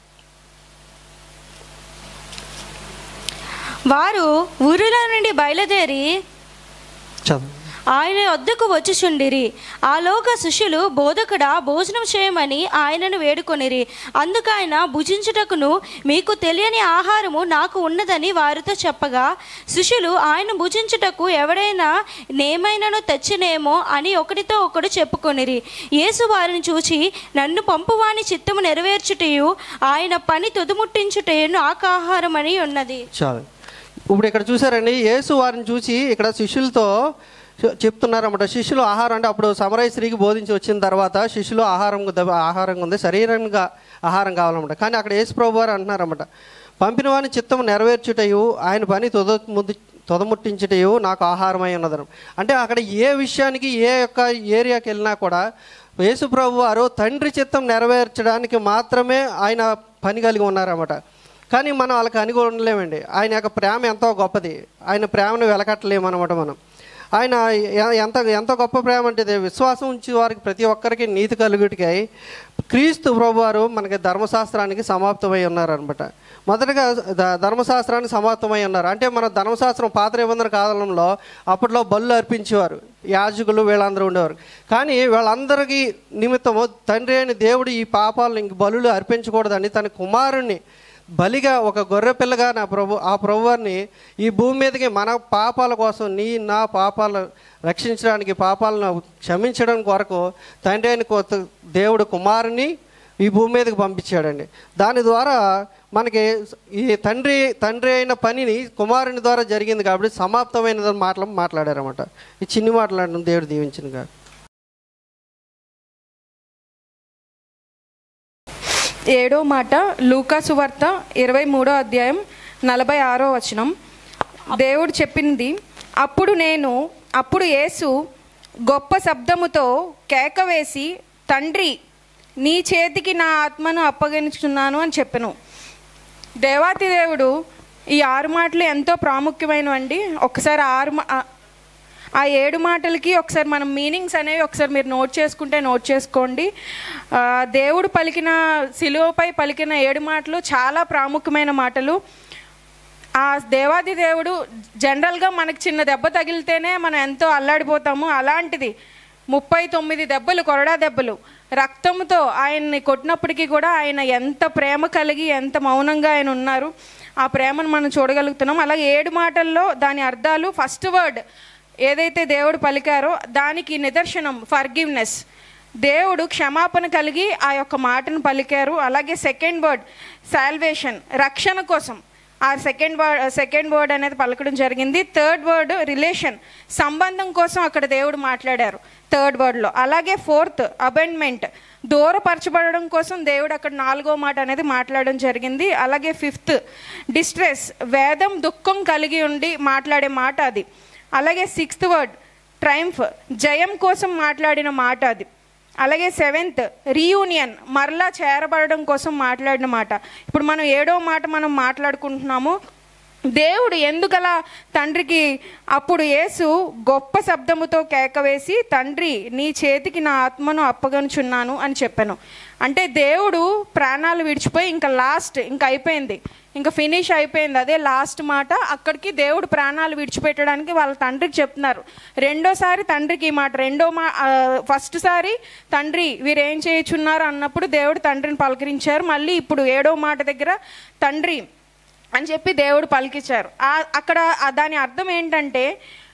వారు ఊరిలో నుండి బయలుదేరి చదువు ఆయన వద్దకు వచ్చుచుండిరి ఆలోక శిష్యులు బోధకుడా భోజనం చేయమని ఆయనను వేడుకొనిరి అందుకు ఆయన భుజించుటకును మీకు తెలియని ఆహారము నాకు ఉన్నదని వారితో చెప్పగా శిష్యులు ఆయన భుజించుటకు ఎవడైనా నేమైనను తెచ్చినేమో అని ఒకటితో ఒకడు చెప్పుకొనిరి యేసు వారిని చూచి నన్ను పంపువాని చిత్తము నెరవేర్చుటయు ఆయన పని తుదుముట్టించుటయు నాకు ఆహారం అని ఉన్నది చాలు ఇప్పుడు ఇక్కడ చూసారండి యేసు వారిని చూసి ఇక్కడ శిష్యులతో చె- చెప్తున్నారన్నమాట శిష్యులు ఆహారం అంటే అప్పుడు సమరయ స్త్రీకి బోధించి వచ్చిన తర్వాత శిష్యులు ఆహారం ద- ఆహారం ఉంది శరీరంగా ఆహారం కావాలన్నమాట కానీ అక్కడ యేసు ప్రభు వారు అంటున్నారన్నమాట పంపిన వాని చిత్తం నెరవేర్చుటయు ఆయన పని తొద ముద్దు తొదముట్టించుటయు నాకు ఆహారమై ఉన్నదనం అంటే అక్కడ ఏ విషయానికి ఏ యొక్క ఏరియాకి వెళ్ళినా కూడా యేసు ప్రభు వారు తండ్రి చిత్తం నెరవేర్చడానికి మాత్రమే ఆయన పని కలిగి ఉన్నారన్నమాట కానీ మనం వాళ్ళకి అనుగు ఉండలేమండి ఆయన యొక్క ప్రేమ ఎంతో గొప్పది ఆయన ప్రేమను వెలకట్టలేము అనమాట మనం ఆయన ఎ- ఎంత ఎంత గొప్ప ప్రేమ అంటే ఇది విశ్వాసం ఉంచి వారికి ప్రతి ఒక్కరికి నీతి కలుగుటికై క్రీస్తు ప్రభువారు మనకి ధర్మశాస్త్రానికి సమాప్తమై ఉన్నారనమాట మొదటగా ద- ధర్మశాస్త్రానికి సమాప్తమై ఉన్నారు అంటే మన ధర్మశాస్త్రం పాత నిబంధన కాలంలో అప్పట్లో బళ్ళు అర్పించేవారు యాజకులు వీళ్ళందరూ ఉండేవారు కానీ వీళ్ళందరికీ నిమిత్తము తండ్రి అయిన దేవుడు ఈ పాపాలను ఇంక బలులు అర్పించకూడదని తన కుమారుణ్ణి బలిగా ఒక గొర్రె పిల్లగా నా ప్రభు ఆ ప్రభువారిని ఈ భూమి మీదకి మన పాపాల కోసం నీ నా పాపాలను రక్షించడానికి పాపాలను క్షమించడం కొరకు తండ్రి అయిన కొత్త దేవుడు కుమారుని ఈ భూమి మీదకి పంపించాడండి దాని ద్వారా మనకి ఈ తండ్రి తండ్రి అయిన పనిని కుమారుని ద్వారా జరిగింది కాబట్టి సమాప్తమైన మాటలు మాట్లాడారన్నమాట ఈ చిన్ని మాట్లాడడం దేవుడు దీవించిన కాదు ఏడో మాట లూకాసు వార్త ఇరవై మూడో అధ్యాయం నలభై ఆరో వచనం దేవుడు చెప్పింది అప్పుడు నేను అప్పుడు యేసు గొప్ప శబ్దముతో కేక వేసి తండ్రి నీ చేతికి నా ఆత్మను అప్పగించున్నాను అని చెప్పెను దేవాతి దేవుడు ఈ ఆరు మాటలు ఎంతో ప్రాముఖ్యమైనవండి ఒకసారి ఆరు మా- ఆ- ఆ ఏడు మాటలకి ఒకసారి మనం మీనింగ్స్ అనేవి ఒకసారి మీరు నోట్ చేసుకుంటే నోట్ చేసుకోండి ఆ, దేవుడు పలికిన సిలువపై పలికిన ఏడు మాటలు చాలా ప్రాముఖ్యమైన మాటలు ఆ దేవాది దేవుడు జనరల్గా మనకి చిన్న దెబ్బ తగిలితేనే మనం ఎంతో అల్లాడిపోతాము అలాంటిది ముప్పై తొమ్మిది దెబ్బలు కొరడా దెబ్బలు రక్తంతో ఆయన్ని కొట్టినప్పటికీ కూడా ఆయన ఎంత ప్రేమ కలిగి ఎంత మౌనంగా ఆయన ఉన్నారు ఆ ప్రేమను మనం చూడగలుగుతున్నాం అలాగే ఏడు మాటల్లో దాని అర్థాలు ఫస్ట్ వర్డ్ ఏదైతే దేవుడు పలికారో దానికి నిదర్శనం ఫర్గివ్నెస్ దేవుడు క్షమాపణ కలిగి ఆ యొక్క మాటను పలికారు అలాగే సెకండ్ వర్డ్ సాల్వేషన్ రక్షణ కోసం ఆ సెకండ్ వర్డ్ సెకండ్ వర్డ్ అనేది పలకడం జరిగింది థర్డ్ వర్డ్ రిలేషన్ సంబంధం కోసం అక్కడ దేవుడు మాట్లాడారు థర్డ్ వర్డ్లో అలాగే ఫోర్త్ అబెండ్మెంట్ దూరపరచబడడం కోసం దేవుడు అక్కడ నాలుగో మాట అనేది మాట్లాడడం జరిగింది అలాగే ఫిఫ్త్ డిస్ట్రెస్ వేదం దుఃఖం కలిగి ఉండి మాట్లాడే మాట అది అలాగే సిక్స్త్ వర్డ్ ట్రైంఫ్ జయం కోసం మాట్లాడిన మాట అది అలాగే సెవెంత్ రీయూనియన్ మరలా చేరబడడం కోసం మాట్లాడిన మాట ఇప్పుడు మనం ఏడో మాట మనం మాట్లాడుకుంటున్నాము దేవుడు ఎందుకలా తండ్రికి అప్పుడు యేసు గొప్ప శబ్దముతో కేకవేసి తండ్రి నీ చేతికి నా ఆత్మను అప్పగనుచున్నాను అని చెప్పాను అంటే దేవుడు ప్రాణాలు విడిచిపోయి ఇంకా లాస్ట్ ఇంకా అయిపోయింది ఇంకా ఫినిష్ అయిపోయింది అదే లాస్ట్ మాట అక్కడికి దేవుడు ప్రాణాలు విడిచిపెట్టడానికి వాళ్ళ తండ్రికి చెప్తున్నారు రెండోసారి తండ్రికి ఈ మాట రెండో మా ఆ, ఫస్ట్ సారి తండ్రి వీరేం చేయుచున్నారు అన్నప్పుడు దేవుడు తండ్రిని పలకరించారు మళ్ళీ ఇప్పుడు ఏడో మాట దగ్గర తండ్రి అని చెప్పి దేవుడు పలికిచ్చారు ఆ- అక్కడ ఆ దాని అర్థం ఏంటంటే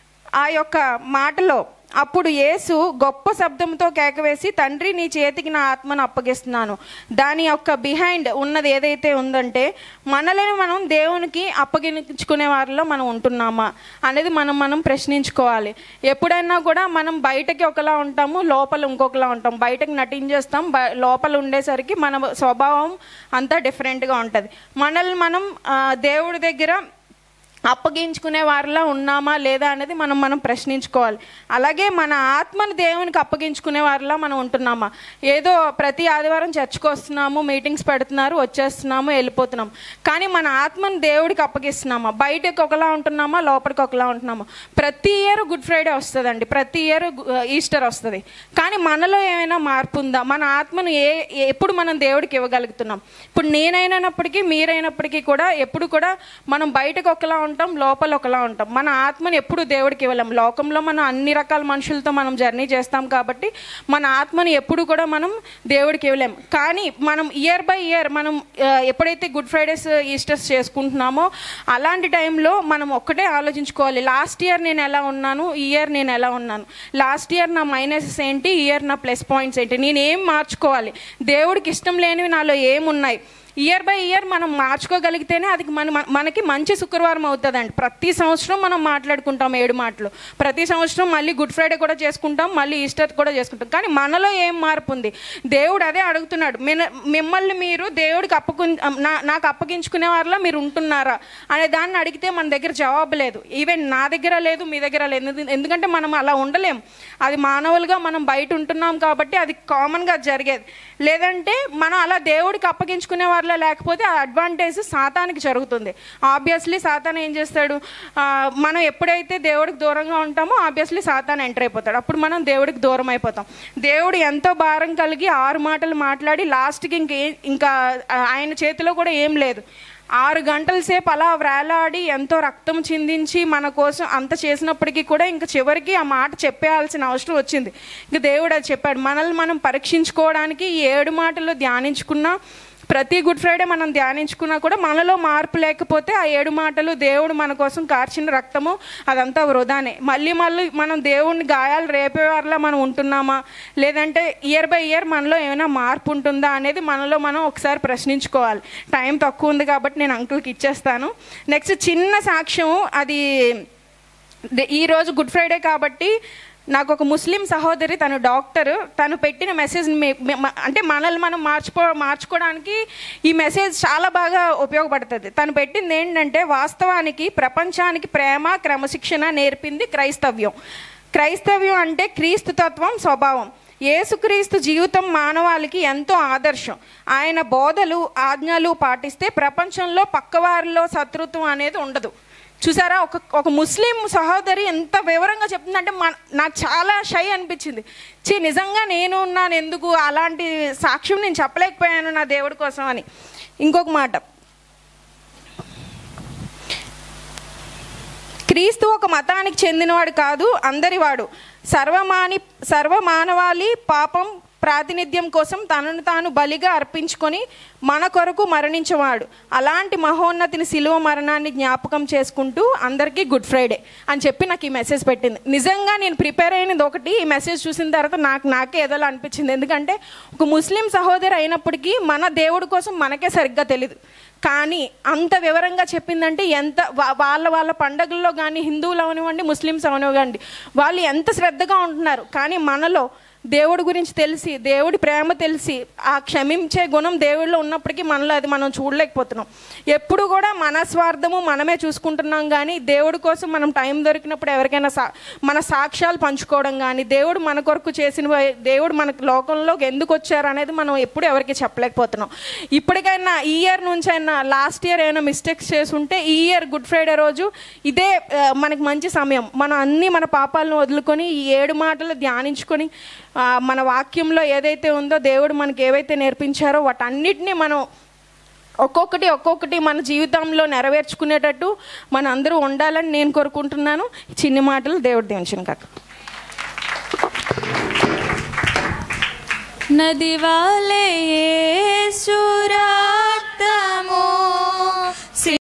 ఆ యొక్క మాటలో అప్పుడు యేసు గొప్ప శబ్దంతో కేకవేసి తండ్రి నీ చేతికి నా ఆత్మను అప్పగిస్తున్నాను దాని యొక్క బిహైండ్ ఉన్నది ఏదైతే ఉందంటే మనల్ని మనం దేవునికి అప్పగించుకునే వారిలో మనం ఉంటున్నామా అనేది మనం మనం ప్రశ్నించుకోవాలి ఎప్పుడైనా కూడా మనం బయటకి ఒకలా ఉంటాము లోపల ఇంకొకలా ఉంటాం బయటకు నటించేస్తాం బ- లోపల ఉండేసరికి మన స్వభావం అంతా డిఫరెంట్గా ఉంటుంది మనల్ని మనం ఆ, దేవుడి దగ్గర అప్పగించుకునే వారిలో ఉన్నామా లేదా అనేది మనం మనం ప్రశ్నించుకోవాలి అలాగే మన ఆత్మను దేవునికి అప్పగించుకునే వారిలో మనం ఉంటున్నామా ఏదో ప్రతి ఆదివారం చర్చకు వస్తున్నాము మీటింగ్స్ పెడుతున్నారు వచ్చేస్తున్నాము వెళ్ళిపోతున్నాం కానీ మన ఆత్మను దేవుడికి అప్పగిస్తున్నామా బయటకు ఒకలా ఉంటున్నామా లోపలికి ఒకలా ఉంటున్నామా ప్రతి ఇయర్ గుడ్ ఫ్రైడే వస్తుందండి ప్రతి ఇయర్ ఈస్టర్ వస్తుంది కానీ మనలో ఏమైనా మార్పు ఉందా మన ఆత్మను ఏ ఏ- ఎప్పుడు మనం దేవుడికి ఇవ్వగలుగుతున్నాం ఇప్పుడు నేనైనప్పటికీ మీరైనప్పటికీ కూడా ఎప్పుడు కూడా మనం బయటకు ఒకలా ఉంటాం లోపల ఒకలా ఉంటాం మన ఆత్మను ఎప్పుడు దేవుడికి ఇవ్వలేం లోకంలో మనం అన్ని రకాల మనుషులతో మనం జర్నీ చేస్తాం కాబట్టి మన ఆత్మను ఎప్పుడు కూడా మనం దేవుడికి ఇవ్వలేం కానీ మనం ఇయర్ బై ఇయర్ మనం ఆ, ఎప్పుడైతే గుడ్ ఫ్రైడేస్ ఈస్టర్స్ చేసుకుంటున్నామో అలాంటి టైంలో మనం ఒక్కటే ఆలోచించుకోవాలి లాస్ట్ ఇయర్ నేను ఎలా ఉన్నాను ఈ ఇయర్ నేను ఎలా ఉన్నాను లాస్ట్ ఇయర్ నా మైనసెస్ ఏంటి ఈ ఇయర్ నా ప్లస్ పాయింట్స్ ఏంటి నేను ఏం మార్చుకోవాలి దేవుడికి ఇష్టం లేనివి నాలో ఏమున్నాయి ఇయర్ బై ఇయర్ మనం మార్చుకోగలిగితేనే అది మన మన- మనకి మంచి శుక్రవారం అవుతుందండి ప్రతి సంవత్సరం మనం మాట్లాడుకుంటాం ఏడు మాటలు ప్రతి సంవత్సరం మళ్ళీ గుడ్ ఫ్రైడే కూడా చేసుకుంటాం మళ్ళీ ఈస్టర్ కూడా చేసుకుంటాం కానీ మనలో ఏం మార్పు ఉంది దేవుడు అదే అడుగుతున్నాడు మిన మిమ్మల్ని మీరు దేవుడికి అప్పకు నా నాకు అప్పగించుకునే వారిలో మీరు ఉంటున్నారా అనే దాన్ని అడిగితే మన దగ్గర జవాబు లేదు ఈవెన్ నా దగ్గర లేదు మీ దగ్గర లేదు ఎందు- ఎందుకంటే మనం అలా ఉండలేం అది మానవులుగా మనం బయట ఉంటున్నాం కాబట్టి అది కామన్గా జరిగేది లేదంటే మనం అలా దేవుడికి అప్పగించుకునే వారిలో లేకపోతే ఆ అడ్వాంటేజ్ సాతానికి జరుగుతుంది ఆబ్వియస్లీ సాతాన్ ఏం చేస్తాడు ఆ, మనం ఎప్పుడైతే దేవుడికి దూరంగా ఉంటామో ఆబ్వియస్లీ సాతాన్ ఎంటర్ అయిపోతాడు అప్పుడు మనం దేవుడికి దూరం అయిపోతాం దేవుడు ఎంతో భారం కలిగి ఆరు మాటలు మాట్లాడి లాస్ట్కి ఇంకే ఇంకా ఆయన చేతిలో కూడా ఏం లేదు ఆరు గంటల సేపు అలా వేలాడి ఎంతో రక్తం చిందించి మన కోసం అంత చేసినప్పటికీ కూడా ఇంకా చివరికి ఆ మాట చెప్పేయాల్సిన అవసరం వచ్చింది ఇంకా దేవుడు అది చెప్పాడు మనల్ని మనం పరీక్షించుకోవడానికి ఈ ఏడు మాటలు ధ్యానించుకున్నా ప్రతి గుడ్ ఫ్రైడే మనం ధ్యానించుకున్నా కూడా మనలో మార్పు లేకపోతే ఆ ఏడు మాటలు దేవుడు మన కోసం కార్చిన రక్తము అదంతా వృధానే మళ్ళీ మళ్ళీ మనం దేవుడిని గాయాలు రేపేవారిలా మనం ఉంటున్నామా లేదంటే ఇయర్ బై ఇయర్ మనలో ఏమైనా మార్పు ఉంటుందా అనేది మనలో మనం ఒకసారి ప్రశ్నించుకోవాలి టైం తక్కువ ఉంది కాబట్టి నేను అంకుల్కి ఇచ్చేస్తాను నెక్స్ట్ చిన్న సాక్ష్యం అది దే- ఈ రోజు గుడ్ ఫ్రైడే కాబట్టి నాకు ఒక ముస్లిం సహోదరి తను డాక్టర్ తను పెట్టిన మెసేజ్ అంటే మనల్ని మనం మార్చుకో మార్చుకోవడానికి ఈ మెసేజ్ చాలా బాగా ఉపయోగపడుతుంది తను పెట్టింది ఏంటంటే వాస్తవానికి ప్రపంచానికి ప్రేమ క్రమశిక్షణ నేర్పింది క్రైస్తవ్యం క్రైస్తవ్యం అంటే క్రీస్తు తత్వం స్వభావం యేసుక్రీస్తు జీవితం మానవాళికి ఎంతో ఆదర్శం ఆయన బోధలు ఆజ్ఞలు పాటిస్తే ప్రపంచంలో పక్కవారిలో శత్రుత్వం అనేది ఉండదు చూసారా ఒక ఒక ముస్లిం సహోదరి ఎంత వివరంగా చెప్తుందంటే మన నాకు చాలా షై అనిపించింది చీ నిజంగా నేను ఉన్నాను ఎందుకు అలాంటి సాక్ష్యం నేను చెప్పలేకపోయాను నా దేవుడి కోసం అని ఇంకొక మాట క్రీస్తు ఒక మతానికి చెందినవాడు కాదు అందరివాడు సర్వమాని సర్వమానవాళి పాపం ప్రాతినిధ్యం కోసం తనను తాను బలిగా అర్పించుకొని మన కొరకు మరణించేవాడు అలాంటి మహోన్నతిని శిలువ మరణాన్ని జ్ఞాపకం చేసుకుంటూ అందరికీ గుడ్ ఫ్రైడే అని చెప్పి నాకు ఈ మెసేజ్ పెట్టింది నిజంగా నేను ప్రిపేర్ అయినది ఒకటి ఈ మెసేజ్ చూసిన తర్వాత నాకు నాకే ఏదోలా అనిపించింది ఎందుకంటే ఒక ముస్లిం సహోదరి అయినప్పటికీ మన దేవుడి కోసం మనకే సరిగ్గా తెలియదు కానీ అంత వివరంగా చెప్పిందంటే ఎంత వా- వాళ్ళ వాళ్ళ పండగల్లో కానీ హిందువులు అవనివ్వండి ముస్లిమ్స్ అవనివ్వండి వాళ్ళు ఎంత శ్రద్ధగా ఉంటున్నారు కానీ మనలో దేవుడి గురించి తెలిసి దేవుడి ప్రేమ తెలిసి ఆ క్షమించే గుణం దేవుడిలో ఉన్నప్పటికీ మనలో అది మనం చూడలేకపోతున్నాం ఎప్పుడు కూడా మన స్వార్థము మనమే చూసుకుంటున్నాం కానీ దేవుడి కోసం మనం టైం దొరికినప్పుడు ఎవరికైనా సా మన సాక్ష్యాలు పంచుకోవడం కానీ దేవుడు మన కొరకు చేసిన దేవుడు మనకు లోకంలోకి ఎందుకు వచ్చారు అనేది మనం ఎప్పుడు ఎవరికి చెప్పలేకపోతున్నాం ఇప్పటికైనా ఈ ఇయర్ నుంచి అయినా లాస్ట్ ఇయర్ ఏమైనా మిస్టేక్స్ చేసి ఉంటే ఈ ఇయర్ గుడ్ ఫ్రైడే రోజు ఇదే ఆ, మనకి మంచి సమయం మనం అన్ని మన పాపాలను వదులుకొని ఈ ఏడు మాటలు ధ్యానించుకొని ఆ, మన వాక్యంలో ఏదైతే ఉందో దేవుడు మనకి ఏవైతే నేర్పించారో వాటన్నిటిని మనం ఒక్కొక్కటి ఒక్కొక్కటి మన జీవితంలో నెరవేర్చుకునేటట్టు మన అందరూ ఉండాలని నేను కోరుకుంటున్నాను ఈ చిన్ని మాటలు దేవుడు దీవించిన కాక నది వాలే